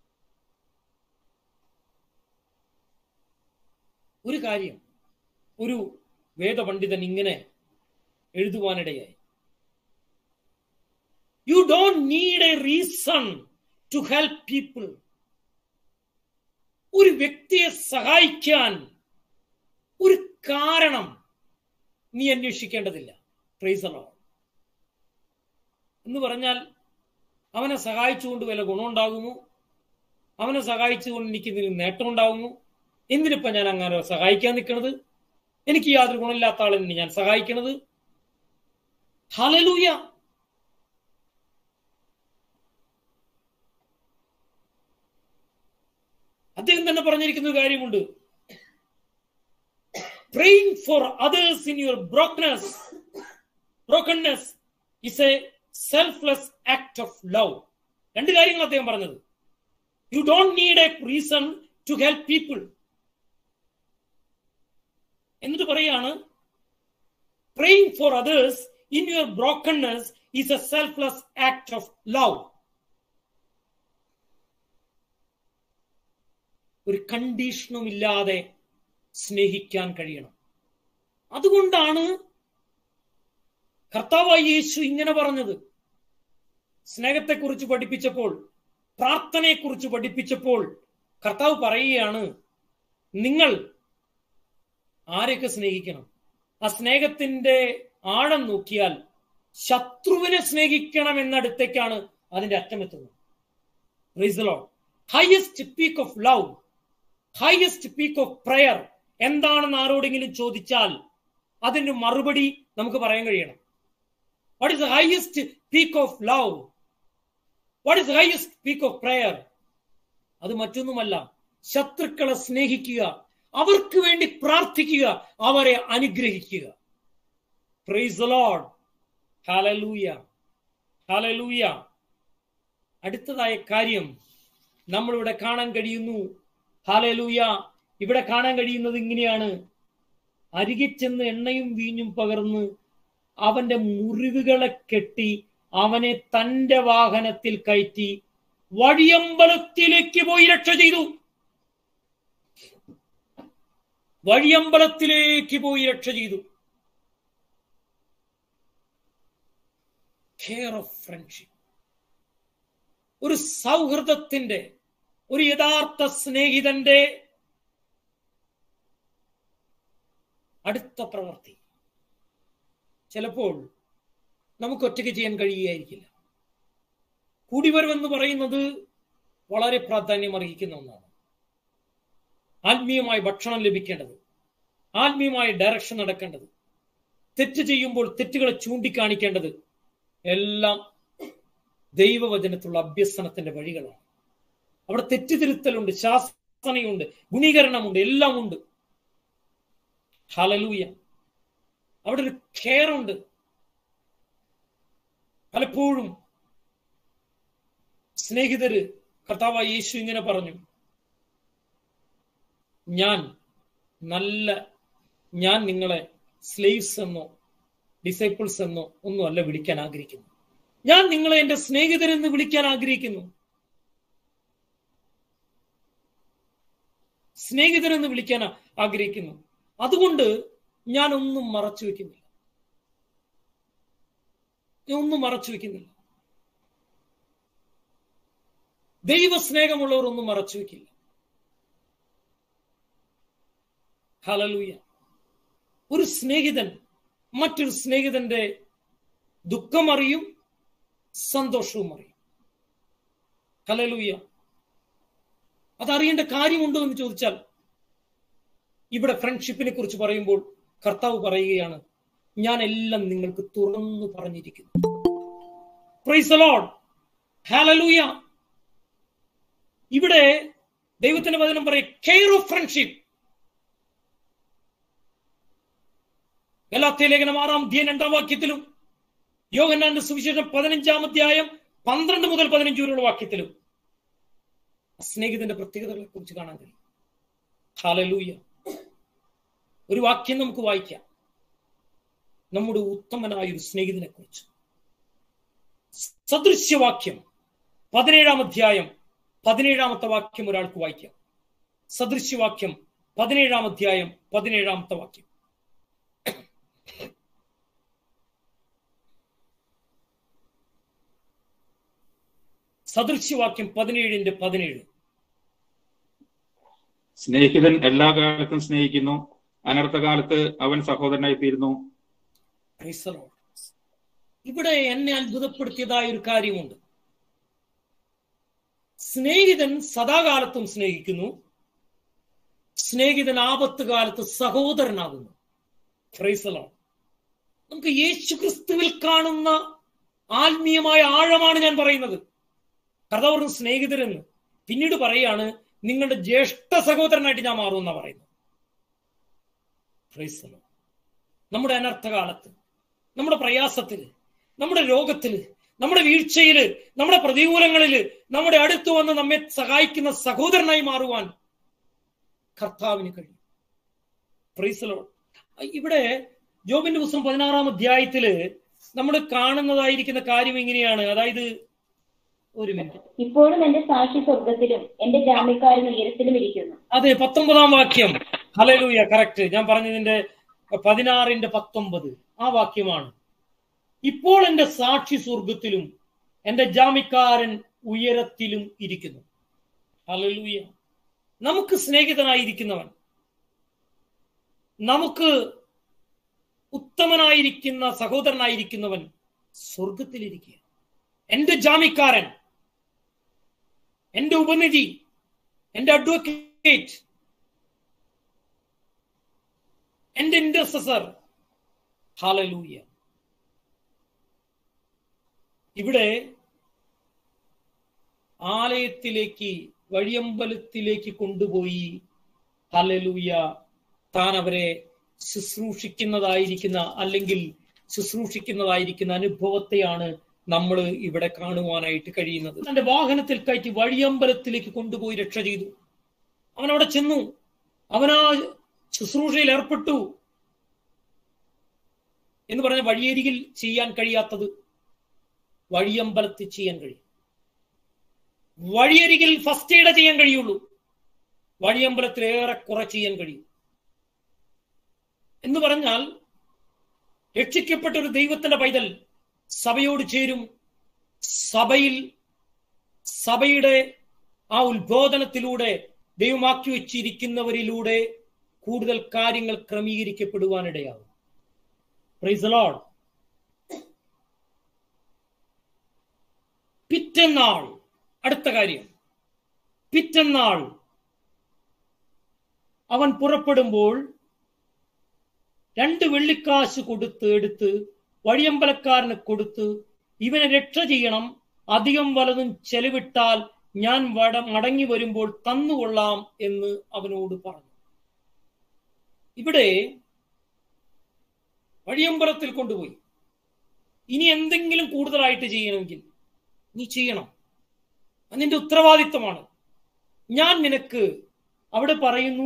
ഒരു കാര്യം ഒരു വേദപണ്ഡിതൻ ഇങ്ങനെ എഴുതുവാനിടയായി you don't need a reason to help people ഒരു വ്യക്തിയെ സഹായിക്കാൻ ഒരു കാരണം നീ അന്വേഷിക്കേണ്ടതില്ല പ്രൈസലോ എന്ന് പറഞ്ഞാൽ അവനെ സഹായിച്ചുകൊണ്ട് വല്ല ഗുണമുണ്ടാകുമോ അവനെ സഹായിച്ചുകൊണ്ട് എനിക്ക് ഇതിന് നേട്ടം ഉണ്ടാകുമോ എന്തിനിപ്പോ ഞാൻ അങ്ങനെ സഹായിക്കാൻ നിൽക്കുന്നത് എനിക്ക് യാതൊരു ഗുണമില്ലാത്ത ആളെന്നെ ഞാൻ സഹായിക്കണത് ഹലലൂയ അദ്ദേഹം തന്നെ പറഞ്ഞിരിക്കുന്ന ഒരു കാര്യമുണ്ട് praying for others in your brokenness brokenness is a selfless act of love രണ്ട് കാര്യങ്ങൾ അദ്ദേഹം പറഞ്ഞത് you don't need a reason to help people എന്നിട്ട് പറയാണ് praying for others in your brokenness is a selfless act of love ഒരു കണ്ടീഷനും ഇല്ലാതെ സ്നേഹിക്കാൻ കഴിയണം അതുകൊണ്ടാണ് കർത്താവായി യേശു ഇങ്ങനെ പറഞ്ഞത് സ്നേഹത്തെക്കുറിച്ച് പഠിപ്പിച്ചപ്പോൾ പ്രാർത്ഥനയെക്കുറിച്ച് പഠിപ്പിച്ചപ്പോൾ കർത്താവ് പറയുകയാണ് നിങ്ങൾ ആരെയൊക്കെ സ്നേഹിക്കണം ആ സ്നേഹത്തിന്റെ ആഴം നോക്കിയാൽ ശത്രുവിനെ സ്നേഹിക്കണം എന്നടുത്തേക്കാണ് അതിന്റെ അറ്റമെത്തുന്നത് highest peak of love highest peak of prayer എന്താണെന്ന് ആരോടെങ്കിലും ചോദിച്ചാൽ അതിന് മറുപടി നമുക്ക് പറയാൻ കഴിയണം what is highest peak of love what is highest peak of prayer അത് മറ്റൊന്നുമല്ല ശത്രുക്കളെ സ്നേഹിക്കുക അവർക്ക് വേണ്ടി പ്രാർത്ഥിക്കുക അവരെ അനുഗ്രഹിക്കുക പ്രൈസ് ലോഡ് ഹാലലൂയ ഹാലലൂയ അടുത്തതായ കാര്യം നമ്മളിവിടെ കാണാൻ കഴിയുന്നു ഹാലലൂയ ഇവിടെ കാണാൻ കഴിയുന്നത് ഇങ്ങനെയാണ് അരികെ ചെന്ന് എണ്ണയും വീഞ്ഞും പകർന്ന് അവന്റെ മുറിവുകളെ കെട്ടി അവനെ തന്റെ വാഹനത്തിൽ കയറ്റി വഴിയമ്പലത്തിലേക്ക് പോയി രക്ഷ ചെയ്തു വഴിയമ്പലത്തിലേക്ക് പോയി രക്ഷ ചെയ്തു കെയർ ഓഫ് ഫ്രണ്ട്ഷിപ്പ് ഒരു സൗഹൃദത്തിന്റെ ഒരു യഥാർത്ഥ സ്നേഹിതന്റെ അടുത്ത പ്രവൃത്തി ചിലപ്പോൾ നമുക്ക് ഒറ്റയ്ക്ക് ചെയ്യാൻ കഴിയുകയായിരിക്കില്ല കൂടിവരവെന്ന് പറയുന്നത് വളരെ പ്രാധാന്യം അർഹിക്കുന്ന ഒന്നാണ് ആത്മീയമായ ഭക്ഷണം ലഭിക്കേണ്ടത് ആത്മീയമായ ഡയറക്ഷൻ നടക്കേണ്ടത് തെറ്റ് ചെയ്യുമ്പോൾ തെറ്റുകളെ ചൂണ്ടിക്കാണിക്കേണ്ടത് എല്ലാം ദൈവവചനത്തിലുള്ള അഭ്യസനത്തിന്റെ വഴികളാണ് അവിടെ തെറ്റുതിരുത്തലുണ്ട് ശാസനയുണ്ട് ഗുണീകരണമുണ്ട് എല്ലാം ഉണ്ട് ഹലലൂയ അവിടെ ഒരു കെയർ ഉണ്ട് പലപ്പോഴും സ്നേഹിതര് കർത്താവായ യേശു ഇങ്ങനെ പറഞ്ഞു ഞാൻ നല്ല ഞാൻ നിങ്ങളെ സ്ലേവ്സ് എന്നോ ഡിസൈപ്പിൾസ് എന്നോ ഒന്നും അല്ല വിളിക്കാൻ ആഗ്രഹിക്കുന്നു ഞാൻ നിങ്ങളെ എന്റെ സ്നേഹിതരെന്ന് വിളിക്കാൻ ആഗ്രഹിക്കുന്നു സ്നേഹിതനെന്ന് വിളിക്കാൻ ആഗ്രഹിക്കുന്നു അതുകൊണ്ട് ഞാൻ ഒന്നും മറച്ചു വെക്കുന്നില്ല ഞാൻ ഒന്നും മറച്ചു വെക്കുന്നില്ല ദൈവ സ്നേഹമുള്ളവർ ഒന്നും മറച്ചു വെക്കില്ല ഹലലൂയ ഒരു സ്നേഹിതൻ മറ്റൊരു സ്നേഹിതന്റെ ദുഃഖം അറിയും സന്തോഷവും അറിയും ഹലലൂയ അതറിയേണ്ട കാര്യമുണ്ടോ എന്ന് ചോദിച്ചാൽ ഇവിടെ ഫ്രണ്ട്ഷിപ്പിനെ കുറിച്ച് പറയുമ്പോൾ കർത്താവ് പറയുകയാണ് ഞാൻ എല്ലാം നിങ്ങൾക്ക് തുറന്നു പറഞ്ഞിരിക്കുന്നു പ്രൈസ് ലോഡ് ഹാലലൂയ ഇവിടെ ദൈവത്തിന്റെ വചനം പറയും കെയർ ഓഫ് ഫ്രണ്ട്ഷിപ്പ് ഗലാത്യ ലേഖനം ആറാം അധ്യായം രണ്ടാം വാക്യത്തിലും യോഗന്നാന്റെ സുവിശേഷം പതിനഞ്ചാം അധ്യായം പന്ത്രണ്ട് മുതൽ പതിനഞ്ച് വരെയുള്ള വാക്യത്തിലും സ്നേഹിതന്റെ പ്രത്യേകതകളെ കുറിച്ച് കാണാൻ കഴിയും ഹാലലൂയ ഒരു വാക്യം നമുക്ക് വായിക്കാം നമ്മുടെ ഉത്തമനായ ഒരു സ്നേഹിതനെ കുറിച്ച് സദൃശ്യവാക്യം പതിനേഴാം അധ്യായം പതിനേഴാമത്തെ വാക്യം ഒരാൾക്ക് വായിക്കാം സദൃശ്യവാക്യം പതിനേഴാം അധ്യായം പതിനേഴാമത്തെ വാക്യം സദൃശ്യവാക്യം പതിനേഴിന്റെ പതിനേഴ് സ്നേഹിതൻ എല്ലാ കാലത്തും സ്നേഹിക്കുന്നു അനർത്ഥകാലത്ത് അവൻ സഹോദരനായി തീരുന്നു Praise the Lord. ഇവിടെ എന്നെ അത്ഭുതപ്പെടുത്തിയതായ ഒരു കാര്യമുണ്ട് സ്നേഹിതൻ സദാകാലത്തും സ്നേഹിക്കുന്നു സ്നേഹിതൻ ആപത്ത് കാലത്ത് സഹോദരനാകുന്നു Praise the Lord. നമുക്ക് യേശു ക്രിസ്തുവിൽ കാണുന്ന ആത്മീയമായ ആഴമാണ് ഞാൻ പറയുന്നത് കർത്താവ് സ്നേഹിതരെന്ന് പിന്നീട് പറയാണ് നിങ്ങളുടെ ജ്യേഷ്ഠ സഹോദരനായിട്ട് ഞാൻ മാറുമെന്നാ പറയുന്നത് Praise the Lord. നമ്മുടെ അനർത്ഥകാലത്ത് നമ്മുടെ പ്രയാസത്തില് നമ്മുടെ രോഗത്തില് നമ്മുടെ വീഴ്ചയില് നമ്മുടെ പ്രതികൂലങ്ങളില് നമ്മുടെ അടുത്ത് വന്ന് നമ്മെ സഹായിക്കുന്ന സഹോദരനായി മാറുവാൻ കർത്താവിന് കഴിയും പ്രൈസലോ ഇവിടെ ജോബിന്റെ പുസ്തകം പതിനാറാം അധ്യായത്തില് നമ്മൾ കാണുന്നതായിരിക്കുന്ന കാര്യം ഇങ്ങനെയാണ് അതായത് ഒരു മിനിറ്റ് ഇപ്പോഴും എന്റെ സാക്ഷി സ്വർഗത്തിലും എന്റെ ജാമ്യക്കാരൻ ഉയരത്തിലും ഇരിക്കുന്നു അതെ പത്തൊമ്പതാം വാക്യം ഹലലൂയ കറക്റ്റ് ഞാൻ പറഞ്ഞതിന്റെ പതിനാറിന്റെ പത്തൊമ്പത് ആ വാക്യമാണ് ഇപ്പോൾ എന്റെ സാക്ഷി സ്വർഗത്തിലും എന്റെ ജാമിക്കാരൻ ഉയരത്തിലും ഇരിക്കുന്നു ഹലലൂയ നമുക്ക് സ്നേഹിതനായിരിക്കുന്നവൻ നമുക്ക് ഉത്തമനായിരിക്കുന്ന സഹോദരനായിരിക്കുന്നവൻ സ്വർഗത്തിലിരിക്കുക എന്റെ ജാമിക്കാരൻ എന്റെ ഉപനിധി എന്റെ അഡ്വക്കേറ്റ് എന്റെ ഇന്റർസസർ ഹാലലൂയ ഇവിടെ ആലയത്തിലേക്ക് വഴിയമ്പലത്തിലേക്ക് കൊണ്ടുപോയി ഹലലൂയ താൻ അവരെ ശുശ്രൂഷിക്കുന്നതായിരിക്കുന്ന അല്ലെങ്കിൽ ശുശ്രൂഷിക്കുന്നതായിരിക്കുന്ന അനുഭവത്തെയാണ് നമ്മൾ ഇവിടെ കാണുവാനായിട്ട് കഴിയുന്നത് തന്റെ വാഹനത്തിൽ കയറ്റി വഴിയമ്പലത്തിലേക്ക് കൊണ്ടുപോയി രക്ഷ ചെയ്തു അവൻ അവിടെ ചെന്നു അവനാ ശുശ്രൂഷയിൽ ഏർപ്പെട്ടു എന്ന് പറഞ്ഞ വഴിയരികിൽ ചെയ്യാൻ കഴിയാത്തത് വഴിയമ്പലത്തിൽ ചെയ്യാൻ കഴിയും വഴിയരികിൽ ഫസ്റ്റ് എയ്ഡ് ചെയ്യാൻ കഴിയുള്ളൂ വഴിയമ്പലത്തിൽ ഏറെ കുറെ ചെയ്യാൻ കഴിയും എന്ന് പറഞ്ഞാൽ രക്ഷിക്കപ്പെട്ട ഒരു ദൈവത്തിന്റെ പൈതൽ സഭയോട് ചേരും സഭയിൽ സഭയുടെ ആ ഉത്ബോധനത്തിലൂടെ ദൈവമാക്കി വെച്ചിരിക്കുന്നവരിലൂടെ കൂടുതൽ കാര്യങ്ങൾ ക്രമീകരിക്കപ്പെടുവാനിടയാകും പ്രൈസ് ലോഡ് പിറ്റന്നാൾ അടുത്ത കാര്യം പിറ്റന്നാൾ അവൻ പുറപ്പെടുമ്പോൾ രണ്ട് വെള്ളിക്കാശ് കൊടുത്ത് എടുത്ത് വഴിയമ്പലക്കാരന് കൊടുത്ത് ഇവനെ രക്ഷ ചെയ്യണം അധികം വലതും ചെലവിട്ടാൽ ഞാൻ വട മടങ്ങി വരുമ്പോൾ തന്നുകൊള്ളാം എന്ന് അവനോട് പറഞ്ഞു ഇവിടെ വഴിയമ്പലത്തിൽ കൊണ്ടുപോയി ഇനി എന്തെങ്കിലും കൂടുതലായിട്ട് ചെയ്യണമെങ്കിൽ നീ ചെയ്യണം അത് നിന്റെ ഉത്തരവാദിത്തമാണ് ഞാൻ നിനക്ക് അവിടെ പറയുന്നു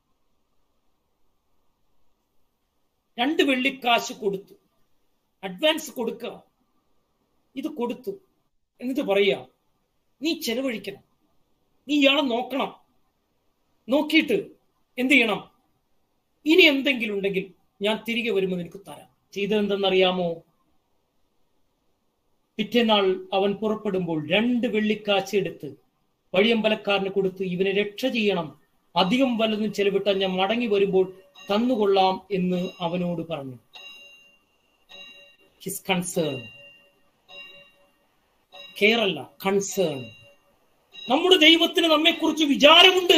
രണ്ട് വെള്ളിക്കാശ് കൊടുത്തു അഡ്വാൻസ് കൊടുക്കുക ഇത് കൊടുത്തു എന്നിട്ട് പറയുക നീ ചെലവഴിക്കണം നീ ഇയാളെ നോക്കണം നോക്കിയിട്ട് എന്ത് ചെയ്യണം ഇനി എന്തെങ്കിലും ഉണ്ടെങ്കിൽ ഞാൻ തിരികെ വരുമ്പോൾ നിനക്ക് തരാം ചെയ്തതെന്തെന്നറിയാമോ പിറ്റേനാൾ അവൻ പുറപ്പെടുമ്പോൾ രണ്ട് വെള്ളിക്കാശ് എടുത്ത് വഴിയമ്പലക്കാരന് കൊടുത്ത് ഇവനെ രക്ഷ ചെയ്യണം അധികം വല്ലതും ചെലവിട്ടാൽ ഞാൻ മടങ്ങി വരുമ്പോൾ തന്നുകൊള്ളാം എന്ന് അവനോട് പറഞ്ഞു ഹിസ് കൺസേൺ കെയർ അല്ല കൺസേൺ നമ്മുടെ ദൈവത്തിന് നമ്മെക്കുറിച്ച് വിചാരമുണ്ട്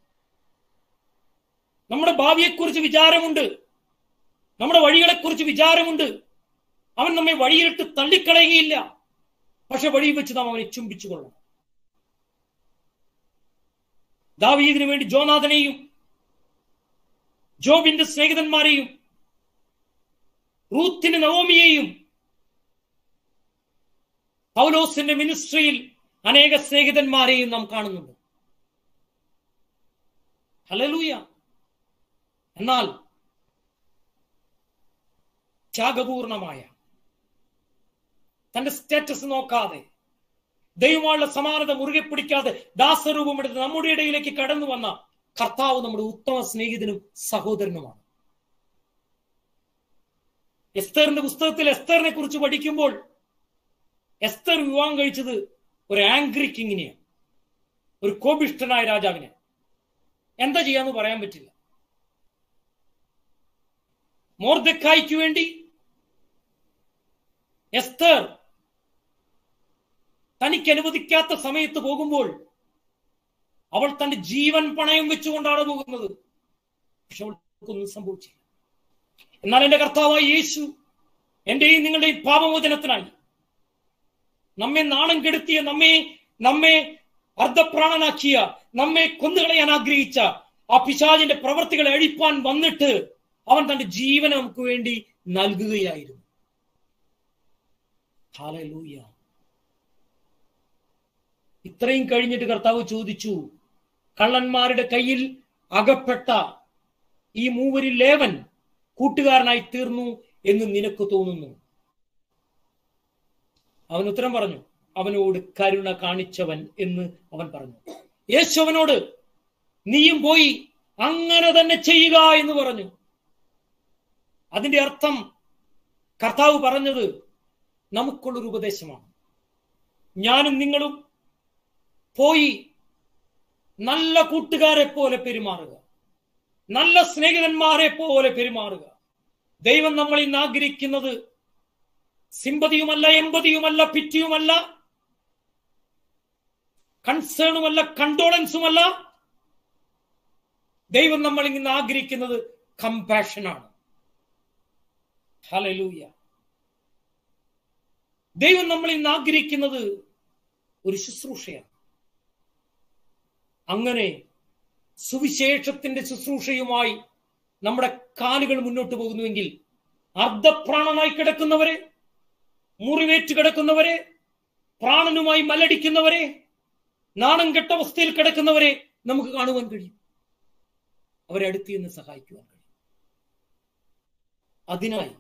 നമ്മുടെ ഭാവിയെക്കുറിച്ച് വിചാരമുണ്ട് നമ്മുടെ വഴികളെക്കുറിച്ച് വിചാരമുണ്ട് അവൻ നമ്മെ വഴിയിലിട്ട് തള്ളിക്കളയുകയില്ല പക്ഷെ വഴി വെച്ച് നാം അവനെ ചുംബിച്ചു കൊള്ളണം ദാവീദിനു വേണ്ടി ജോനാഥനെയും ജോബിന്റെ സ്നേഹിതന്മാരെയും റൂത്തിന് നവോമിയെയും പൗലോസിന്റെ മിനിസ്ട്രിയിൽ അനേക സ്നേഹിതന്മാരെയും നാം കാണുന്നുണ്ട് ഹലലൂയ എന്നാൽ ത്യാഗപൂർണമായ തന്റെ സ്റ്റാറ്റസ് നോക്കാതെ ദൈവമുള്ള സമാനത മുറുകെ പിടിക്കാതെ ദാസരൂപമെടുത്ത് നമ്മുടെ ഇടയിലേക്ക് കടന്നു വന്ന കർത്താവ് നമ്മുടെ ഉത്തമ സ്നേഹിതനും സഹോദരനുമാണ് എസ്തറിന്റെ പുസ്തകത്തിൽ എസ്തറിനെ കുറിച്ച് പഠിക്കുമ്പോൾ എസ്തർ വിവാഹം കഴിച്ചത് ഒരു ആംഗ്രി കിങ്ങിനെയാണ് ഒരു കോപിഷ്ഠനായ രാജാവിനെ എന്താ ചെയ്യാന്ന് പറയാൻ പറ്റില്ല മോർദക്കായ്ക്ക് വേണ്ടി എസ്തർ തനിക്ക് അനുവദിക്കാത്ത സമയത്ത് പോകുമ്പോൾ അവൾ തന്റെ ജീവൻ പണയം വെച്ചുകൊണ്ടാണ് പോകുന്നത് പക്ഷെ അവൾക്കൊന്നും സംഭവിച്ചില്ല എന്നാൽ എന്റെ കർത്താവായ യേശു എന്റെയും നിങ്ങളുടെയും പാപമോചനത്തിനായി നമ്മെ നാണം കെടുത്തിയ നമ്മെ നമ്മെ അർദ്ധപ്രാണനാക്കിയ നമ്മെ കൊന്നുകളയാൻ ആഗ്രഹിച്ച ആ പിശാചിന്റെ പ്രവർത്തികളെ അഴിപ്പാൻ വന്നിട്ട് അവൻ തന്റെ ജീവൻ നമുക്ക് വേണ്ടി നൽകുകയായിരുന്നു ഹാലലൂയ ഇത്രയും കഴിഞ്ഞിട്ട് കർത്താവ് ചോദിച്ചു കള്ളന്മാരുടെ കയ്യിൽ അകപ്പെട്ട ഈ മൂവരിൽ ലേവൻ കൂട്ടുകാരനായി തീർന്നു എന്ന് നിനക്ക് തോന്നുന്നു അവൻ ഉത്തരം പറഞ്ഞു അവനോട് കരുണ കാണിച്ചവൻ എന്ന് അവൻ പറഞ്ഞു യേശു അവനോട് നീയും പോയി അങ്ങനെ തന്നെ ചെയ്യുക എന്ന് പറഞ്ഞു അതിന്റെ അർത്ഥം കർത്താവ് പറഞ്ഞത് നമുക്കുള്ളൊരു ഉപദേശമാണ് ഞാനും നിങ്ങളും പോയി നല്ല കൂട്ടുകാരെ പോലെ പെരുമാറുക നല്ല സ്നേഹിതന്മാരെ പോലെ പെരുമാറുക ദൈവം നമ്മൾ ഇന്ന് ആഗ്രഹിക്കുന്നത് സിമ്പതിയുമല്ല എമ്പതിയുമല്ല പിറ്റിയുമല്ല കൺസേണുമല്ല കണ്ടോളൻസുമല്ല ദൈവം നമ്മൾ ഇന്ന് ആഗ്രഹിക്കുന്നത് കമ്പാഷനാണ് ഹലലൂയ ദൈവം നമ്മൾ ഇന്ന് ആഗ്രഹിക്കുന്നത് ഒരു ശുശ്രൂഷയാണ് അങ്ങനെ സുവിശേഷത്തിന്റെ ശുശ്രൂഷയുമായി നമ്മുടെ കാലുകൾ മുന്നോട്ട് പോകുന്നുവെങ്കിൽ അർദ്ധപ്രാണനായി കിടക്കുന്നവരെ മുറിവേറ്റ് കിടക്കുന്നവരെ പ്രാണനുമായി മല്ലടിക്കുന്നവരെ നാണം കെട്ട അവസ്ഥയിൽ കിടക്കുന്നവരെ നമുക്ക് കാണുവാൻ കഴിയും അവരെ അടുത്ത് നിന്ന് സഹായിക്കുവാൻ കഴിയും അതിനായി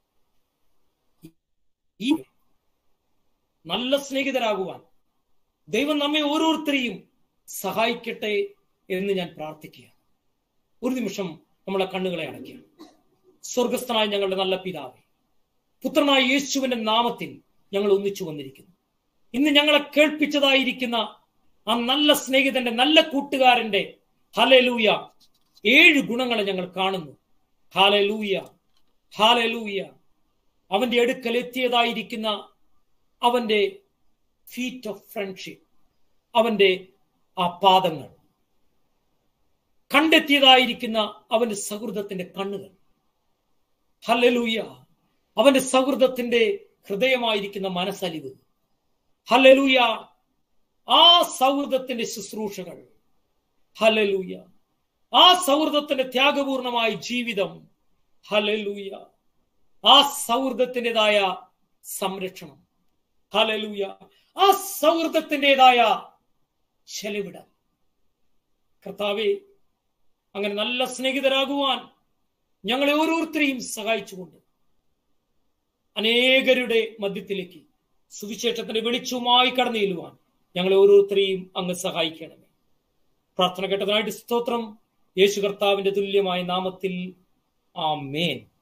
ഈ നല്ല സ്നേഹിതരാകുവാൻ ദൈവം നമ്മെ ഓരോരുത്തരെയും സഹായിക്കട്ടെ എന്ന് ഞാൻ പ്രാർത്ഥിക്കുക ഒരു നിമിഷം നമ്മളെ കണ്ണുകളെ അടയ്ക്കുക സ്വർഗസ്ഥനായ ഞങ്ങളുടെ നല്ല പിതാവേ പുത്രനായ യേശുവിന്റെ നാമത്തിൽ ഞങ്ങൾ ഒന്നിച്ചു വന്നിരിക്കുന്നു ഇന്ന് ഞങ്ങളെ കേൾപ്പിച്ചതായിരിക്കുന്ന ആ നല്ല സ്നേഹിതന്റെ നല്ല കൂട്ടുകാരന്റെ ഹലലൂയ ഏഴ് ഗുണങ്ങളെ ഞങ്ങൾ കാണുന്നു ഹാലലൂയ ഹാലലൂയ അവന്റെ അടുക്കൽ എത്തിയതായിരിക്കുന്ന അവന്റെ ഫീറ്റ് ഓഫ് ഫ്രണ്ട്ഷിപ്പ് അവന്റെ ആ പാദങ്ങൾ കണ്ടെത്തിയതായിരിക്കുന്ന അവന്റെ സൗഹൃദത്തിന്റെ കണ്ണുകൾ ഹല്ലലൂയ അവന്റെ സൗഹൃദത്തിന്റെ ഹൃദയമായിരിക്കുന്ന മനസ്സലിവ് ഹല്ലലൂയ ആ സൗഹൃദത്തിന്റെ ശുശ്രൂഷകൾ ഹലലൂയ ആ സൗഹൃദത്തിന്റെ ത്യാഗപൂർണമായ ജീവിതം ഹലലൂയ ആ സൗഹൃദത്തിൻ്റെതായ സംരക്ഷണം ഹലലൂയ ആ സൗഹൃദത്തിൻ്റെതായ ചെലവിടം കർത്താവെ അങ്ങനെ നല്ല സ്നേഹിതരാകുവാൻ ഞങ്ങളെ ഓരോരുത്തരെയും സഹായിച്ചുകൊണ്ട് അനേകരുടെ മധ്യത്തിലേക്ക് സുവിശേഷത്തിന്റെ വെളിച്ചവുമായി കടന്നു ചെല്ലുവാൻ ഞങ്ങളെ ഓരോരുത്തരെയും അങ്ങ് സഹായിക്കണമേ പ്രാർത്ഥന കേട്ടതിനായിട്ട് സ്തോത്രം യേശു കർത്താവിന്റെ തുല്യമായ നാമത്തിൽ ആ മേൻ